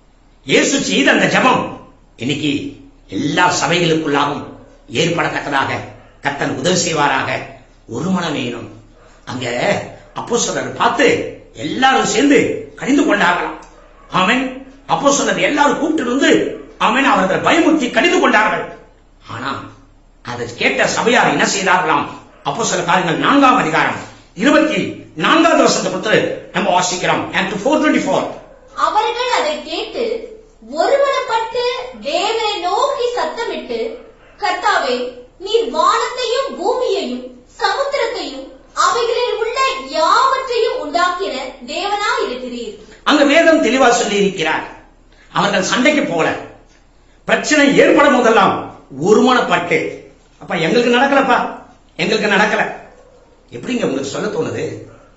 இயேசு செய்த அந்த ஜெபம் இன்னைக்கு எல்லா சபைகளுக்குள்ளாகவும் ஏற்படத்தக்கதாக கர்த்தன் உதவி செய்வாராக ஒரு மனம் வேணும் அங்க அப்போஸ்தலர் பார்த்து எல்லாரும் சேர்ந்து கடிந்து கொண்டார்களாம் ஆமென் அப்போஸ்தலர் எல்லாரும் கூப்பிட்டு வந்து ஆமென் அவர்கள் பயமுறுத்தி கடிந்து கொண்டார்கள் ஆனா அதை கேட்ட சபையார் என்ன செய்தார்களாம் அப்போஸ்தலர் காரியங்கள் நான்காம் அதிகாரம் இருபத்தி நான்காவது வருஷத்தை பொறுத்து நம்ம வாசிக்கிறோம் ஆக்ட் ஃபோர் டுவெண்ட்டி ஃபோர் அவர்கள் அதை கேட்டு ஒருமனப்பட்டு தேவனை நோக்கி சத்தமிட்டு கர்த்தாவே நீர் வானத்தையும் பூமியையும் சமுத்திரத்தையும் அவைகளில் உள்ள யாவற்றையும் உண்டாக்கின தேவனாய் இருக்கிறீர் அங்க வேதம் தெளிவா சொல்லி இருக்கிறார் அவர்கள் சண்டைக்கு போல பிரச்சனை ஏற்படும் போதெல்லாம் ஒருமனப்பட்டு அப்ப எங்களுக்கு நடக்கலப்பா எங்களுக்கு நடக்கல எப்படிங்க உங்களுக்கு சொல்ல தோணுது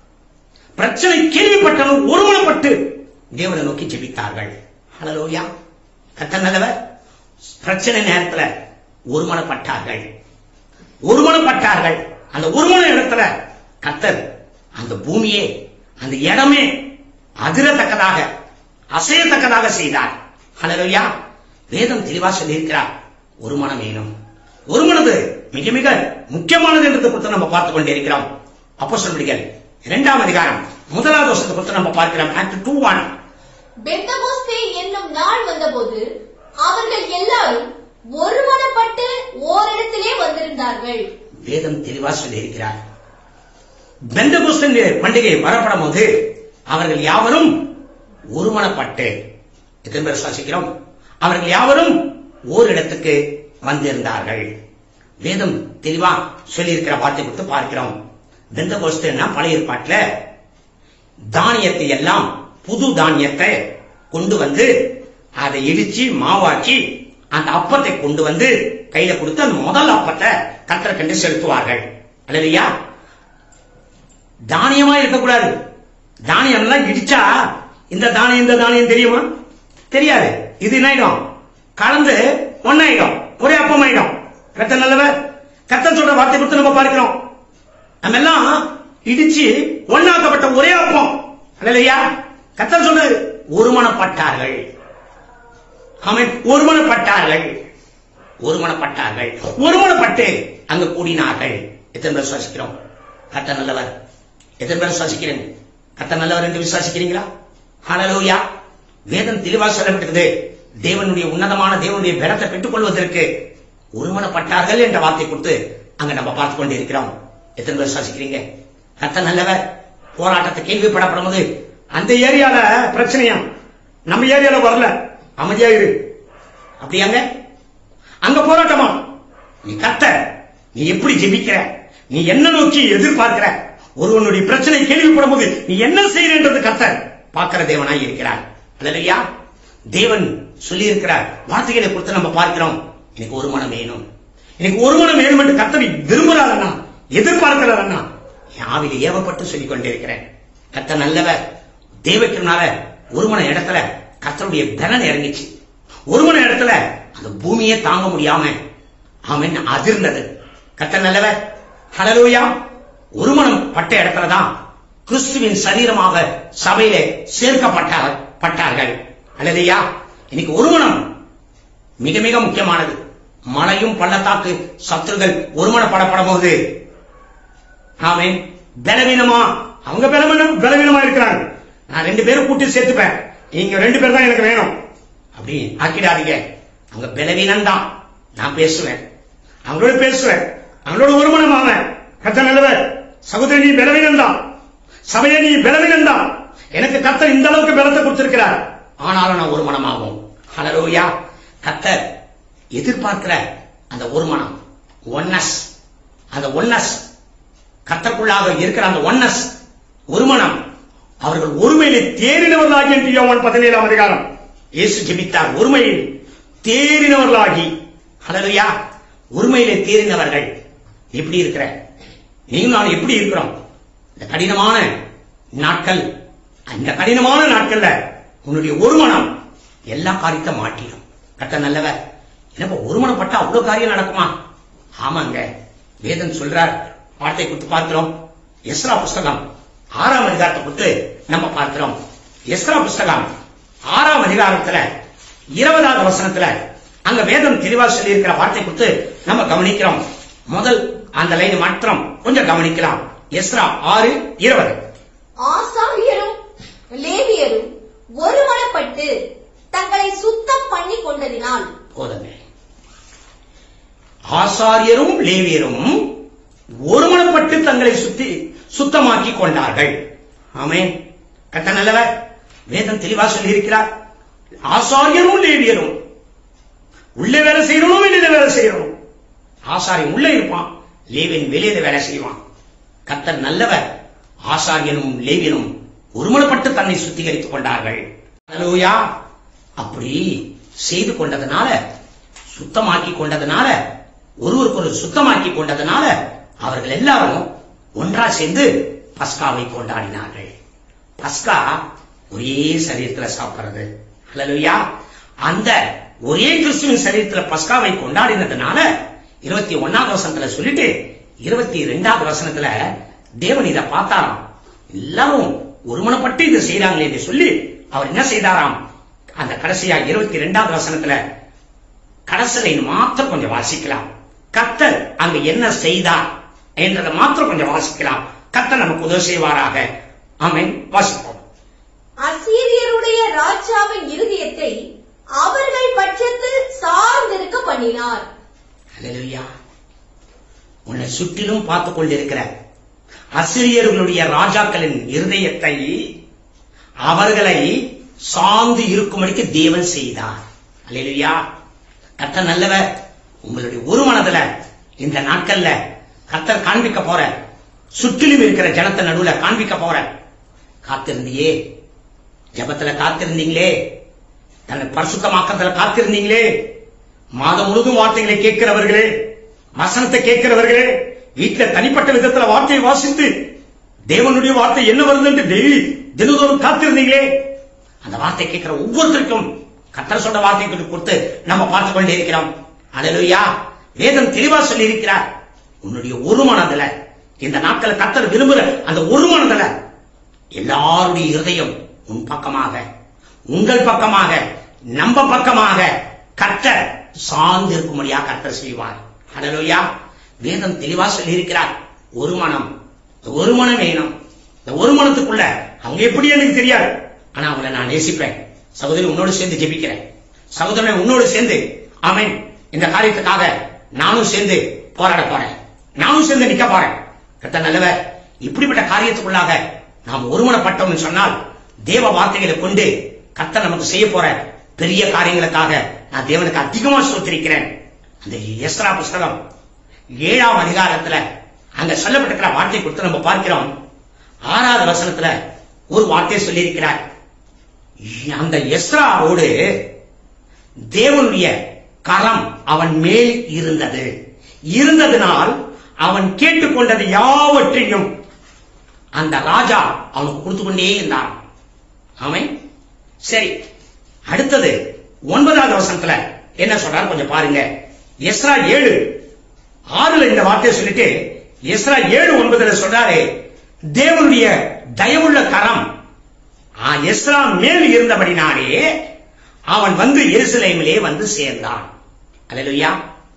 பிரச்சனை கேள்விப்பட்டாலும் ஒருமனப்பட்டு தேவனை நோக்கி ஜெபித்தார்கள் ஹalleluya கர்த்தர் நல்லவர் பிரச்சனை நேரத்துல ஒருமனப்பட்டார்கள் ஒருமனப்பட்டார்கள் அந்த ஒருமன இடத்துல கர்த்தர் அந்த பூமியே அந்த இடமே அதிரத்தக்கதாக அசையத்தக்கதாக செய்தார் ஹalleluya வேதம் தெளிவா சொல்லியிருக்கிறார் ஒரு மனம் வேணும் ஒரு மனது மிக மிக முக்கியமானது என்றதை குறித்து நம்ம பார்த்துக் கொண்டிருக்கிறோம் அப்போ சொல்லுங்கள் இரண்டாம் அதிகாரம் முதலாவது வருஷத்தை குறித்து நம்ம பார்க்கிறோம் ஆக்ட் டூ ஒன் பெந்தகோஸ்தே என்னும் நாள் வந்தபோது அவர்கள் எல்லாரும் ஒருமனப்பட்டு ஓரிடத்திலே வந்திருந்தார்கள் வேதம் தெளிவா சொல்லியிருக்கிறார் பெந்தகோஸ்தன் பண்டிகை வரப்படும் போது அவர்கள் யாவரும் ஒருமனப்பட்டு எத்தனை பேர் சுவாசிக்கிறோம் அவர்கள் யாவரும் ஓரிடத்துக்கு வந்திருந்தார்கள் வேதம் தெளிவா சொல்லியிருக்கிற வார்த்தை கொடுத்து பார்க்கிறோம் பெந்தகோஸ்துன்னா பழைய ஏற்பாட்டுல தானியத்தை எல்லாம் புது தானியத்தை கொண்டு வந்து அதை இடிச்சு மாவாக்கி அந்த அப்பத்தை கொண்டு வந்து கையில கொடுத்து அந்த முதல் அப்பத்தை கத்தரை கண்டு செலுத்துவார்கள் அல்லையா தானியமா இருக்கக்கூடாது தானியம் எல்லாம் இடிச்சா இந்த தானியம் இந்த தானியம் தெரியுமா தெரியாது இது என்ன ஆயிடும் கலந்து ஒன்னாயிடும் ஒரே அப்பம் ஆயிடும் கத்த நல்லவர் கத்தன் சொல்ற வார்த்தை கொடுத்து நம்ம பார்க்கிறோம் நம்ம எல்லாம் இடிச்சு ஒன்னாக்கப்பட்ட ஒரே அப்பம் அல்லையா கத்தன் சொல்றது ஒருமனப்பட்டார்கள் அவன் ஒருமனப்பட்டார்கள் ஒருமனப்பட்டார்கள் ஒருமனப்பட்டு அங்கு கூடினார்கள் எத்தனை பேர் சுவாசிக்கிறோம் கத்த நல்லவர் எத்தனை பேர் சுவாசிக்கிறேன் கத்த நல்லவர் என்று விசுவாசிக்கிறீங்களா ஹalleluya வேதம் தெளிவா சொல்லப்பட்டிருக்குது தேவனுடைய உன்னதமான தேவனுடைய பலத்தை பெற்றுக் கொள்வதற்கு ஒருமனப்பட்டார்கள் என்ற வார்த்தை கொடுத்து அங்க நம்ம பார்த்து கொண்டு இருக்கிறோம் எத்தனை பேர் விசுவாசிக்கிறீங்க கத்த நல்லவர் போராட்டத்தை கேள்விப்படப்படும் போது அந்த ஏரியால பிரச்சனையா நம்ம ஏரியால வரல அமைதியா இரு அப்படியாங்க அங்க போராட்டமா நீ கத்த நீ எப்படி ஜெபிக்கிற நீ என்ன நோக்கி எதிர்பார்க்கிற ஒருவனுடைய பிரச்சனை கேள்விப்படும் போது நீ என்ன செய்யறது கத்த பார்க்கிற தேவனாய் இருக்கிறார் அல்லையா தேவன் சொல்லி இருக்கிறார் வார்த்தைகளை கொடுத்து நம்ம பார்க்கிறோம் எனக்கு ஒரு மனம் வேணும் எனக்கு ஒரு மனம் வேணும் என்று கத்தனை விரும்புறாரண்ணா எதிர்பார்க்கிறாரண்ணா யாவில ஏவப்பட்டு சொல்லிக் கொண்டிருக்கிறேன் கத்த நல்லவர் தேவக்கினால ஒரு மன இடத்துல கத்தருடைய பலன் இறங்கிச்சு ஒரு மன இடத்துல அந்த பூமியே தாங்க முடியாம அவன் அதிர்ந்தது கத்த நல்லவர் ஹலலூயா ஒரு மனம் பட்ட இடத்துல தான் கிறிஸ்துவின் சரீரமாக சபையிலே சேர்க்கப்பட்டார் பட்டார்கள் அல்லதையா இன்னைக்கு ஒரு மனம் மிக மிக முக்கியமானது மழையும் பள்ளத்தாக்கு சத்துருகள் ஒருமனப்படப்படும் போது ஆமென் பலவீனமா அவங்க பலவீனம் பலவீனமா இருக்கிறாங்க நான் ரெண்டு பேரும் கூட்டி சேர்த்துப்பேன் நீங்க ரெண்டு பேர் தான் எனக்கு வேணும் அப்படி ஆக்கிடாதீங்க அவங்க பலவீனம் தான் நான் பேசுவேன் அவங்களோட பேசுவேன் அவங்களோட ஒருமனம் ஆவேன் கத்த நல்லவர் சகோதரி நீ பலவீனம் தான் சபையை நீ பலவீனம் தான் எனக்கு கத்தர் இந்த அளவுக்கு பலத்தை கொடுத்திருக்கிறார் ஆனாலும் நான் ஒரு மனமாகும் ஹலலோயா கத்தர் எதிர்பார்க்கிற அந்த ஒரு மனம் ஒன்னஸ் அந்த ஒன்னஸ் கத்தக்குள்ளாக இருக்கிற அந்த ஒன்னஸ் ஒரு மனம் அவர்கள் ஒருமையிலே தேறினவர்களாகி என்று யோவான் பதினேழாம் அதிகாரம் இயேசு ஜெபித்தார் ஒருமையில் தேறினவர்களாகி ஹalleluya ஒருமையிலே தேறினவர்கள் எப்படி இருக்கிற நீங்களும் நான் எப்படி இருக்கிறோம் இந்த கடினமான நாட்கள் அந்த கடினமான நாட்கள்ல உன்னுடைய ஒரு மனம் எல்லா காரியத்தை மாட்டிடும் கத்த நல்லவர் எனக்கு ஒரு மனம் பட்டா அவ்வளவு காரியம் நடக்குமா ஆமாங்க வேதன் சொல்றார் வார்த்தை கொடுத்து பார்க்கிறோம் எஸ்ரா புஸ்தகம் ஆறாம் அதிகாரத்தை கொடுத்து நம்ம பார்க்கிறோம் எஸ்ரா புஸ்தகம் ஆறாம் அதிகாரத்துல இருபதாவது வசனத்துல அங்க வேதம் தெளிவா சொல்லி இருக்கிற வார்த்தை கொடுத்து நம்ம கவனிக்கிறோம் முதல் அந்த லைன் மாத்திரம் கொஞ்சம் கவனிக்கலாம் எஸ்ரா ஆறு இருபது ஆசாரியரும் லேவியரும் ஒருமனப்பட்டு தங்களை சுத்தம் பண்ணி கொண்டதினால் போதுங்க ஆசாரியரும் லேவியரும் ஒருமனப்பட்டு தங்களை சுத்தி சுத்தமாக்கி கொண்டார்கள் ஆமென் கத்த நல்லவர் வேதம் தெளிவா சொல்லி இருக்கிறார் ஆசாரியரும் லேவியரும் உள்ளே வேலை செய்யணும் வெளியில வேலை செய்யணும் ஆசாரியன் உள்ளே இருப்பான் லேவியன் வெளியில வேலை செய்வான் கத்தர் நல்லவர் ஆசாரியனும் லேவியனும் ஒருமனப்பட்டு தன்னை சுத்திகரித்துக் கொண்டார்கள் ஹalleluya அப்படி செய்து கொண்டதனால சுத்தமாக்கி கொண்டதனால ஒருவருக்கு ஒரு சுத்தமாக்கி கொண்டதனால அவர்கள் எல்லாரும் ஒன்றா சேர்ந்து பஸ்காவை கொண்டாடினார்கள் பஸ்கா ஒரே சரீரத்துல சாப்பிடுறது ஹalleluya அந்த ஒரே கிறிஸ்துவின் சரீரத்துல பஸ்காவை கொண்டாடினதுனால இருபத்தி ஒன்னாவது வசனத்துல சொல்லிட்டு இருபத்தி ரெண்டாவது வசனத்துல தேவன் இதை பார்த்தாராம் எல்லாரும் ஒருமனப்பட்டு இதை செய்றாங்களே என்று சொல்லி அவர் என்ன செய்தாராம் அந்த கடைசியா இருபத்தி ரெண்டாவது வசனத்துல கடைசிலை மாத்திரம் கொஞ்சம் வாசிக்கலாம் கத்தர் அங்க என்ன செய்தார் என்றதை மாத்திரம் கொஞ்சம் வாசிக்கலாம் கத்தர் நமக்கு உதவி செய்வாராக ஆமென் வாசிப்போம் அசீரியருடைய ராஜாவின் இருதயத்தை அவர்கள் பட்சத்தில் சார்ந்திருக்க பண்ணினார் அல்லேலூயா உன்னை சுற்றிலும் பார்த்துக் கொண்டிருக்கிற அசிரியர்களுடைய ராஜாக்களின் இருதயத்தை அவர்களை சார்ந்து இருக்கும்படிக்கு தேவன் செய்தார் அல்லேலூயா கர்த்தர் நல்லவர் உங்களுடைய ஒரு மனதுல இந்த நாட்கள்ல கர்த்தர் காண்பிக்க போற சுற்றிலும் இருக்கிற ஜனத்த நடுவுல காண்பிக்க போற காத்திருந்தியே ஜெபத்துல காத்திருந்தீங்களே தன்னை பரிசுத்தமாக்கத்துல காத்திருந்தீங்களே மாதம் முழுதும் வார்த்தைகளை கேட்கிறவர்களே வசனத்தை கேட்கிறவர்களே வீட்டுல தனிப்பட்ட விதத்துல வார்த்தையை வாசித்து தேவனுடைய வார்த்தை என்ன வருது என்று டெய்லி தினதோறும் காத்திருந்தீங்களே அந்த வார்த்தை கேட்கிற ஒவ்வொருத்தருக்கும் கத்தர் சொன்ன வார்த்தை கொடுத்து நம்ம பார்த்து கொண்டே இருக்கிறோம் அல்லேலூயா வேதம் தெளிவா சொல்லி இருக்கிறார் உன்னுடைய ஒரு மனதுல இந்த நாட்களை கத்தர் விரும்புற அந்த ஒரு மனதுல எல்லாருடைய இருதயம் உன் பக்கமாக உங்கள் பக்கமாக நம்ம பக்கமாக கர்த்தர் சார்ந்து இருக்கும்படியா கர்த்தர் செய்வார் ஹalleluya வேதம் தெளிவா சொல்லி இருக்கிறார் ஒரு மனம் இந்த ஒரு மனம் வேணும் இந்த ஒரு மனத்துக்குள்ள அவங்க எப்படி எனக்கு தெரியாது ஆனா அவங்களை நான் நேசிப்பேன் சகோதரி உன்னோடு சேர்ந்து ஜெபிக்கிறேன் சகோதரன் உன்னோடு சேர்ந்து ஆமென் இந்த காரியத்துக்காக நானும் சேர்ந்து போராட போறேன் நானும் சேர்ந்து நிக்க போறேன் கர்த்தர் நல்லவர் இப்படிப்பட்ட காரியத்துக்குள்ளாக நாம் ஒருமனப்பட்டோம்னு சொன்னால் தேவ வார்த்தைகளை கொண்டு கர்த்தர் நமக்கு செய்ய போற பெரிய காரியங்களுக்காக நான் தேவனுக்கு அதிகமா சோத்திருக்கிறேன் அந்த எஸ்ரா புஸ்தகம் ஏழாம் அதிகாரத்துல அங்க சொல்லப்பட்டிருக்கிற வார்த்தை கொடுத்து நம்ம பார்க்கிறோம் ஆறாவது வசனத்துல ஒரு வார்த்தையை சொல்லியிருக்கிறார் அந்த எஸ்ராவோடு தேவனுடைய கரம் அவன் மேல் இருந்தது இருந்ததினால் அவன் கேட்டுக்கொண்டது யாவற்றையும் அந்த ராஜா அவனுக்கு கொடுத்து கொண்டே இருந்தான் ஆமை சரி அடுத்தது ஒன்பதாவது வசனத்துல என்ன சொல்றாரு கொஞ்சம் பாருங்க எஸ்ரா ஏழு ஆறுல இந்த வார்த்தையை சொல்லிட்டு எஸ்ரா ஏழு ஒன்பதுல சொல்றாரு தேவனுடைய தயவுள்ள கரம் ஆ, எஸ்ரா மேல் இருந்தபடினாலே அவன் வந்து எருசலேமிலே வந்து சேர்ந்தான் அல்லேலூயா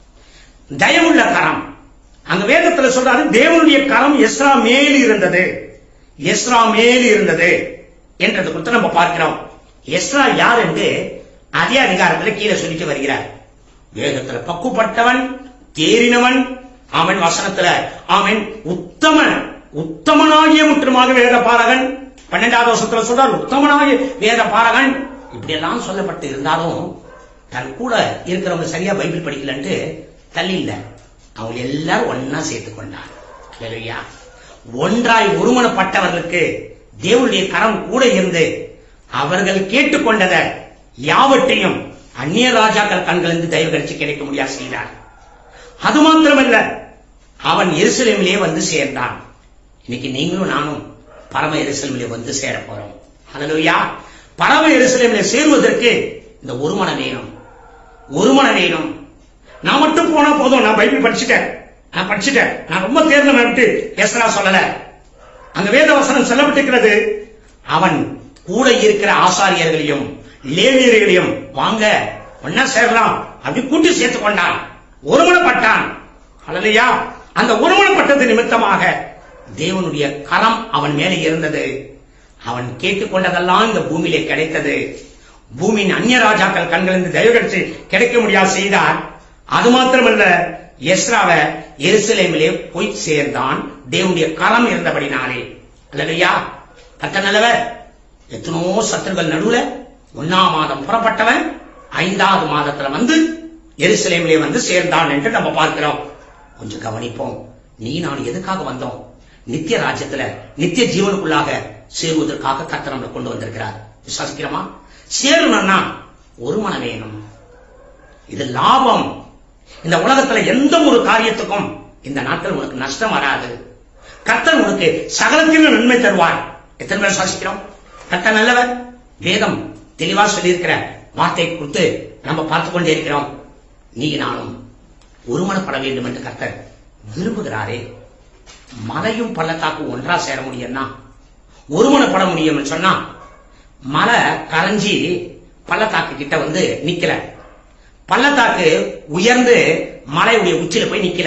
தயவுள்ள கரம் அங்க வேதத்துல சொல்றாரு தேவனுடைய கரம் எஸ்ரா மேல் இருந்தது எஸ்ரா மேல் இருந்தது என்றது குறித்து நம்ம பார்க்கிறோம் எஸ்ரா யார் என்று அதே அதிகாரத்துல கீழே சொல்லிட்டு வருகிறார் வேதத்துல பக்குப்பட்டவன் தேறினவன் அவன் வசனத்துல அவன் உத்தமன் உத்தமனாகிய முற்றுமாக வேத பாரகன் பன்னெண்டாவது வருஷத்துல சொல்றார் உத்தமனாகிய வேத பாரகன் இப்படி எல்லாம் சொல்லப்பட்டு இருந்தாலும் தன் கூட இருக்கிறவங்க சரியா பைபிள் படிக்கலன்ட்டு தள்ளி இல்ல அவங்க எல்லாரும் ஒன்னா சேர்த்துக் கொண்டார் ஹalleluya. ஒன்றாய் ஒருமனப்பட்டவர்களுக்கு தேவனுடைய கரம் கூட இருந்து அவர்கள் கேட்டுக்கொண்டத யாவற்றையும் அந்நிய ராஜாக்கள் கண்களிலிருந்து தயவு கிடைச்சு கிடைக்க முடியாது செய்தார் அது மாத்திரமல்ல அவன் எருசலேமிலே வந்து சேர்ந்தான் இன்னைக்கு நீங்களும் நானும் பரம எருசலேமிலே வந்து சேர போறோம் ஹalleluya பரம எருசலேமிலே சேருவதற்கு இந்த ஒரு மனம் வேணும் ஒரு மனம் வேணும் நான் மட்டும் போனா போதும் நான் பைபிள் படிச்சுட்டேன் நான் படிச்சுட்டேன் நான் ரொம்ப தேர்ந்தவன்ட்டு எஸ்ரா சொல்லல அங்க வேத வசனம் சொல்லப்பட்டிருக்கிறது அவன் கூட இருக்கிற ஆசாரியர்களையும் லேவியர்களையும் வாங்க ஒன்னா சேரலாம் அப்படி கூட்டி சேர்த்துக் கொண்டான் ஒருமனப்பட்டான் அல்லையா அந்த ஒருமனப்பட்டது நிமித்தமாக தேவனுடைய கரம் அவன் மேலே இருந்தது அவன் கேட்டுக்கொண்டதெல்லாம் இந்த பூமியிலே கிடைத்தது பூமியின் அந்நிய ராஜாக்கள் கண்களிலிருந்து தயவு கிடைச்சு கிடைக்க முடியாது செய்தார் அது மாத்திரமல்ல எஸ்ராவை எருசலேமிலே போய் சேர்ந்தான் தேவனுடைய கரம் இருந்தபடினாலே அல்லையா கத்த நல்லவர் எத்தனோ சத்துருக்கள் நடுவுல ஒன்னாம் மாதம் புறப்பட்டவன் ஐந்தாவது மாதத்துல வந்து எருசலேமிலே வந்து சேர்ந்தான் என்று நம்ம பார்க்கிறோம் கொஞ்சம் கவனிப்போம் நீ நான் எதுக்காக வந்தோம் நித்திய ராஜ்யத்துல நித்திய ஜீவனுக்குள்ளாக சேருவதற்காக கர்த்தர் நம்மளை கொண்டு வந்திருக்கிறார் விசுவாசிக்கிறோமா சேரணும்னா ஒரு மனம் வேணும் இது லாபம் இந்த உலகத்துல எந்த ஒரு காரியத்துக்கும் இந்த நாட்கள் உனக்கு நஷ்டம் வராது கர்த்தர் உனக்கு சகலத்திலும் நன்மை தருவார் எத்தனை பேர் சாசிக்கிறோம் கர்த்தர் நல்லவர் வேதம் தெளிவா சொல்லியிருக்கிற வார்த்தை கொடுத்து நம்ம பார்த்து கொண்டே இருக்கிறோம் நீ நானும் ஒருமனப்பட வேண்டும் என்று கர்த்தர் விரும்புகிறாரே மலையும் பள்ளத்தாக்கும் ஒன்றா சேர முடியும்னா ஒருமனப்பட முடியும்னு சொன்னா மலை கரைஞ்சி பள்ளத்தாக்கு கிட்ட வந்து நிக்கல பள்ளத்தாக்கு உயர்ந்து மலையுடைய உச்சியில போய் நிக்கல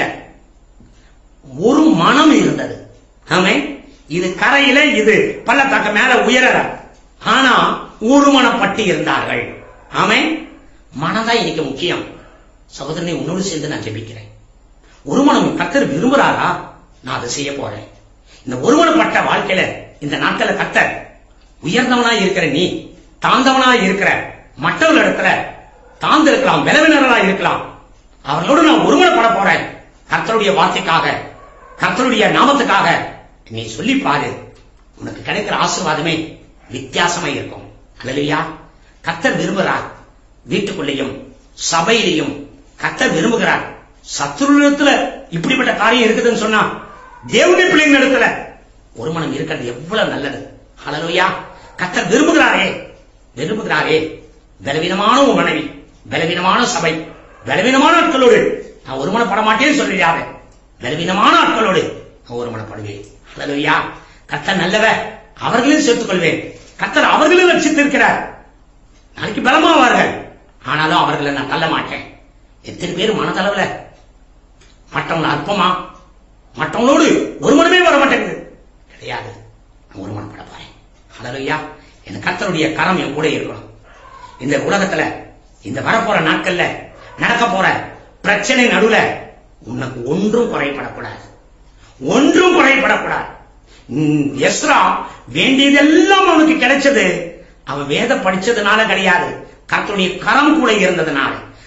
ஒரு மனம் இருந்தது ஆமே இது கரையில இது பள்ளத்தாக்கு மேல உயரல ஆனா ஒருமனப்பட்டு இருந்தார்கள் ஆமே மனதான் இன்னைக்கு முக்கியம் சகோதரனை உன்னோடு சேர்ந்து நான் ஜெபிக்கிறேன் ஒருமனம் கத்தர் விரும்புறாரா நான் அதை செய்ய போறேன் இந்த ஒருமனப்பட்ட வாழ்க்கையில இந்த நாட்கள கத்தர் உயர்ந்தவனா இருக்கிற நீ தாழ்ந்தவனா இருக்கிற மற்றவர்கள் இடத்துல தாழ்ந்து இருக்கலாம் பலவினரா இருக்கலாம் அவர்களோடு நான் ஒருமனப்பட போறேன் கர்த்தருடைய வார்த்தைக்காக கர்த்தருடைய நாமத்துக்காக நீ சொல்லி பாரு உனக்கு கிடைக்கிற ஆசீர்வாதமே வித்தியாசமா இருக்கும் அல்லையா கர்த்தர் விரும்புகிறார் வீட்டுக்குள்ளேயும் சபையிலையும் கர்த்தர் விரும்புகிறார் சத்துருத்துல இப்படிப்பட்ட காரியம் இருக்குதுன்னு சொன்னா தேவனுடைய பிள்ளைங்க இடத்துல ஒரு மனம் இருக்கிறது எவ்வளவு நல்லது ஹalleluya கர்த்தர் விரும்புகிறாரே விரும்புகிறாரே பலவீனமான உன் மனைவி பலவீனமான சபை பலவீனமான ஆட்களோடு நான் ஒருமனப்பட மாட்டேன்னு சொல்லிடாத பலவீனமான ஆட்களோடு நான் ஒருமனப்படுவேன் ஹalleluya கர்த்தர் நல்லவர் அவர்களையும் சேர்த்துக் கொள்வேன் கர்த்தர் அவர்களையும் ரட்சித்திருக்கிறார் நாளைக்கு பலமாவார்கள் ஆனாலும் அவர்களை நான் தள்ள மாட்டேன் எத்தனை பேர் மனதளவுல மற்றவங்களை அற்பமா மற்றவங்களோடு ஒரு மனமே வர மாட்டேங்குது கிடையாது நான் ஒரு மனப்பட போறேன் ஹalleluya என் கர்த்தருடைய கரம் என் கூட இருக்கணும் இந்த உலகத்துல இந்த வரப்போற நாட்கள்ல நடக்க போற பிரச்சனை நடுவுல உனக்கு ஒன்றும் குறைபடக்கூடாது ஒன்றும் குறைபடக்கூடாது ம், எஸ்ரா வேண்டியதெல்லாம் அவனுக்கு கிடைச்சது அவன் வேத படிச்சதுனால கிடையாது கர்த்தருடைய கரம் கூட இருந்ததுனால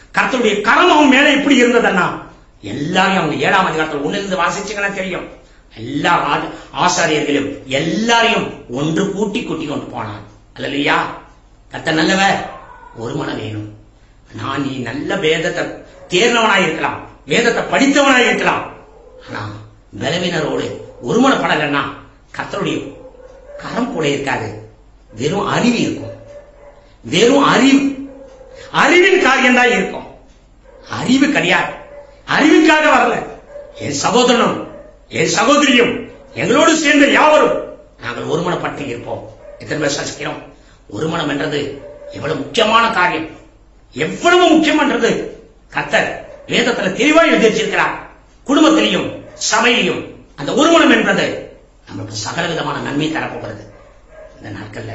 கர்த்தருடைய கரம் அவன் மேல எப்படி இருந்ததுன்னா எல்லாரையும் அவங்க ஏழாம் அதிகாரத்தில் ஒண்ணிலிருந்து வாசிச்சீங்கன்னா தெரியும் எல்லா ஆ- ஆசாரியர்களும் எல்லாரையும் ஒன்று கூட்டி கூட்டி கொண்டு போனான் அல்லையா கர்த்தர் நல்லவர் ஒரு மனம் வேணும் நான் நீ நல்ல வேதத்தை தேர்ந்தவனாய் இருக்கலாம் வேதத்தை படித்தவனாய் இருக்கலாம் ஆனா பலவீனரோடு ஒருமனப்படலைன்னா கர்த்தருடைய கரம் கூட இருக்காது வெறும் அறிவு இருக்கும் வெறும் அறிவு அறிவின் காரியம் தான் இருக்கும் அறிவு கிடையாது அறிவுக்காக வரல என் சகோதரனும் என் சகோதரியும் எங்களோடு சேர்ந்த யாவரும் நாங்கள் ஒருமனப்பட்டு இருப்போம் எத்தனை பேர் சசிக்கிறோம் ஒருமனம் என்றது எவ்வளவு முக்கியமான காரியம் எவ்வளவு முக்கியம் என்றது கத்தர் வேதத்துல தெளிவாக எழுதி வச்சிருக்கிறார் குடும்பத்திலையும் சபையிலையும் அந்த ஒருமனம் என்பது நமக்கு சகல விதமான நன்மை தரப்போகிறது இந்த நாட்கள்ல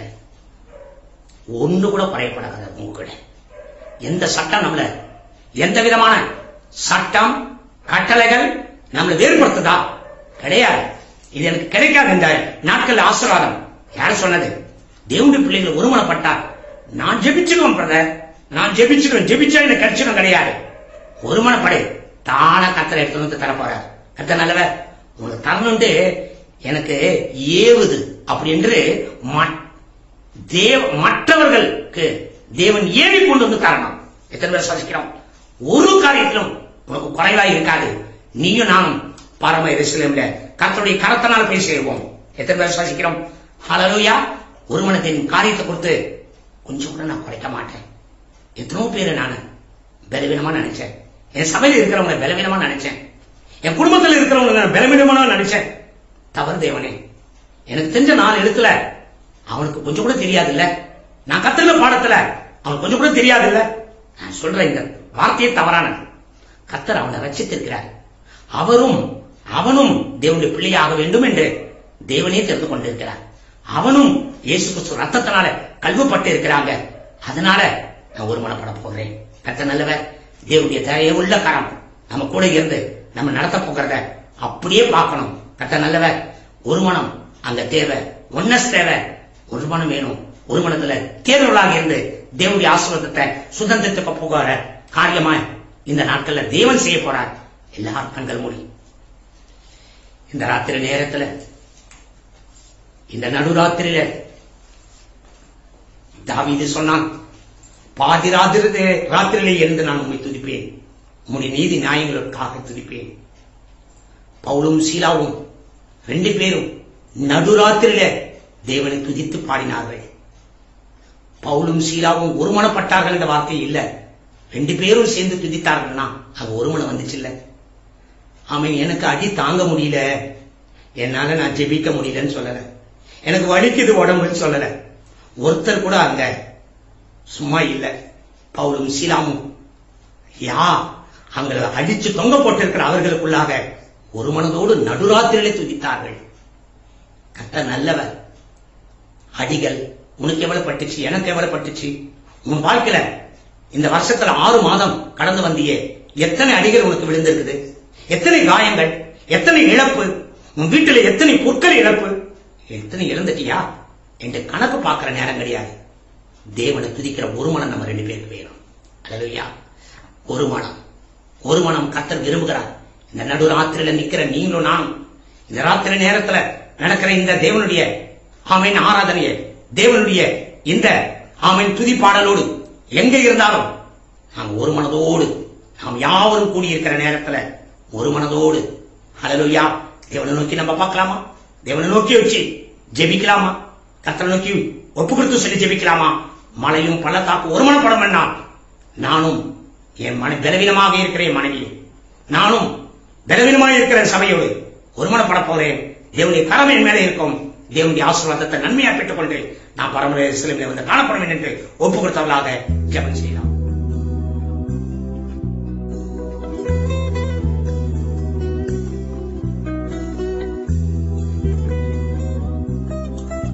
ஒண்ணு கூட குறையப்படாத உங்ககிட்ட எந்த சட்டம் நம்மள எந்த விதமான சட்டம் கட்டளைகள் நம்மளை வேறுபடுத்துதா கிடையாது இது எனக்கு கிடைக்காது இந்த நாட்கள் ஆசீர்வாதம் யார் சொன்னது தேவனுடைய பிள்ளைகள் ஒருமனப்பட்டார் நான் ஜெபிச்சிருவேன் பிரதர் நான் ஜெபிச்சிருவேன் ஜெபிச்சா எனக்கு கிடைச்சிடும் கிடையாது ஒருமனப்படு தானா கத்தரை எடுத்து வந்து தர போறார் கத்த நல்லவர் உங்களுக்கு தரணுண்டு எனக்கு ஏவுது அப்படி என்று ம- தேவ மற்றவர்களுக்கு தேவன் ஏவி கொண்டு வந்து தரணும் எத்தனை பேர் சாதிக்கிறோம் ஒரு காரியத்திலும் உனக்கு குறைவா இருக்காது நீயும் நானும் பரம எரிசிலம்ல கர்த்தருடைய கரத்தினால் போய் சேருவோம் எத்தனை பேர் சாதிக்கிறோம் ஹalleluya ஒரு மனத்தின் காரியத்தை கொடுத்து கொஞ்சம் கூட நான் குறைக்க மாட்டேன் எத்தனோ பேரை நான் பலவீனமா நினைச்சேன் என் சபையில் இருக்கிறவங்க பலவீனமா நினைச்சேன் என் குடும்பத்தில் இருக்கிறவங்க நான் பலவீனமா நினைச்சேன் தவறு தேவனே எனக்கு தெரிஞ்ச நாலு எழுத்துல அவனுக்கு கொஞ்சம் கூட தெரியாது இல்ல நான் கத்துக்கிற பாடத்துல அவனுக்கு கொஞ்சம் கூட தெரியாது இல்ல நான் சொல்ற இந்த வார்த்தையே தவறானது கத்தர் அவனை ரட்சித்திருக்கிறார் அவரும் அவனும் தேவனுடைய பிள்ளையாக வேண்டும் என்று தேவனே தெரிந்து கொண்டிருக்கிறார் அவனும் இயேசு கிறிஸ்து ரத்தத்தினால கல்வப்பட்டு இருக்கிறாங்க அதனால நான் ஒருமனப்பட போகிறேன் கத்த நல்லவர் தேவனுடைய தயவுள்ள கரம் நம்ம கூட இருந்து நம்ம நடத்த போகிறத அப்படியே பார்க்கணும் கத்த நல்லவர் ஒரு மனம் அங்க தேவை ஒன்னஸ் தேவை ஒரு மனம் வேணும் ஒரு மனத்துல தேர்வுகளாக இருந்து தேவனுடைய ஆசீர்வாதத்தை சுதந்திரத்துக்கு போகிற காரியமா இந்த நாட்கள்ல தேவன் செய்ய போறார் எல்லாரும் கண்கள் மூடி இந்த ராத்திரி நேரத்துல இந்த நடுராத்திரியில தாவீது சொன்னான் பாதி ராத்திரி ராத்திரியிலே இருந்து நான் உண்மை துதிப்பேன் உம்முடைய நீதி நியாயங்களுக்காக துதிப்பேன் பவுலும் சீலாவும் ரெண்டு பேரும் நடுராத்திரியில தேவனை துதித்து பாடினார்கள் பவுலும் சீலாவும் ஒருமனப்பட்டார்கள் என்ற வார்த்தை இல்ல ரெண்டு பேரும் சேர்ந்து துதித்தார்கள்னா அது ஒருமனம் வந்துச்சு இல்ல அவன் எனக்கு அடி தாங்க முடியல என்னால நான் ஜெபிக்க முடியலன்னு சொல்லல எனக்கு வலிக்குது உடம்புன்னு சொல்லல ஒருத்தர் கூட அங்க சும்மா இல்ல பவுலும் சீலாமும் யா அங்க அடிச்சு தொங்க போட்டிருக்கிற அவர்களுக்குள்ளாக ஒரு மனதோடு நடுராத்திரியிலே துதித்தார்கள் கத்த நல்லவர் அடிகள் உனக்கு எவ்வளவு பட்டுச்சு எனக்கு எவ்வளவு பட்டுச்சு உன் வாழ்க்கையில இந்த வருஷத்துல ஆறு மாதம் கடந்து வந்தியே எத்தனை அடிகள் உனக்கு விழுந்திருக்குது எத்தனை காயங்கள் எத்தனை இழப்பு உன் வீட்டுல எத்தனை பொருட்கள் இழப்பு எத்தனை இழந்துட்டியா என்று கணக்கு பார்க்கிற நேரம் கிடையாது தேவனை துதிக்கிற ஒரு மனம் நம்ம ரெண்டு பேருக்கு வேணும் அல்லையா ஒரு மனம் ஒரு மனம் கத்தர் விரும்புகிறார் இந்த நடு ராத்திரியில நிக்கிற நீங்களும் நானும் இந்த ராத்திரி நேரத்துல நடக்கிற இந்த தேவனுடைய ஆமீன் ஆராதனையை தேவனுடைய இந்த ஆமீன் துதி பாடலோடு எங்க இருந்தாலும் நாம் ஒரு மனதோடு நாம் யாவரும் கூடியிருக்கிற நேரத்துல ஒரு மனதோடு ஹalleluya தேவனை நோக்கி நம்ம பார்க்கலாமா தேவனை நோக்கி வச்சு ஜெபிக்கலாமா கத்தரை நோக்கி ஒப்பு கொடுத்து சொல்லி ஜெபிக்கலாமா மழையும் பள்ளத்தாக்கு ஒரு மனப்படம் வேண்டாம் நானும் என் மன பலவீனமாக இருக்கிற என் மனைவி நானும் பலவீனமாக இருக்கிற சபையோடு ஒருமனப்பட போறேன் தேவனுடைய கரம் என் மேலே இருக்கும் தேவனுடைய ஆசீர்வாதத்தை நன்மையா பெற்றுக்கொண்டு நான் பரமரே சிலுவையில் வந்து காணப்படும் என்று ஒப்பு கொடுத்தவர்களாக ஜெபம் செய்யலாம்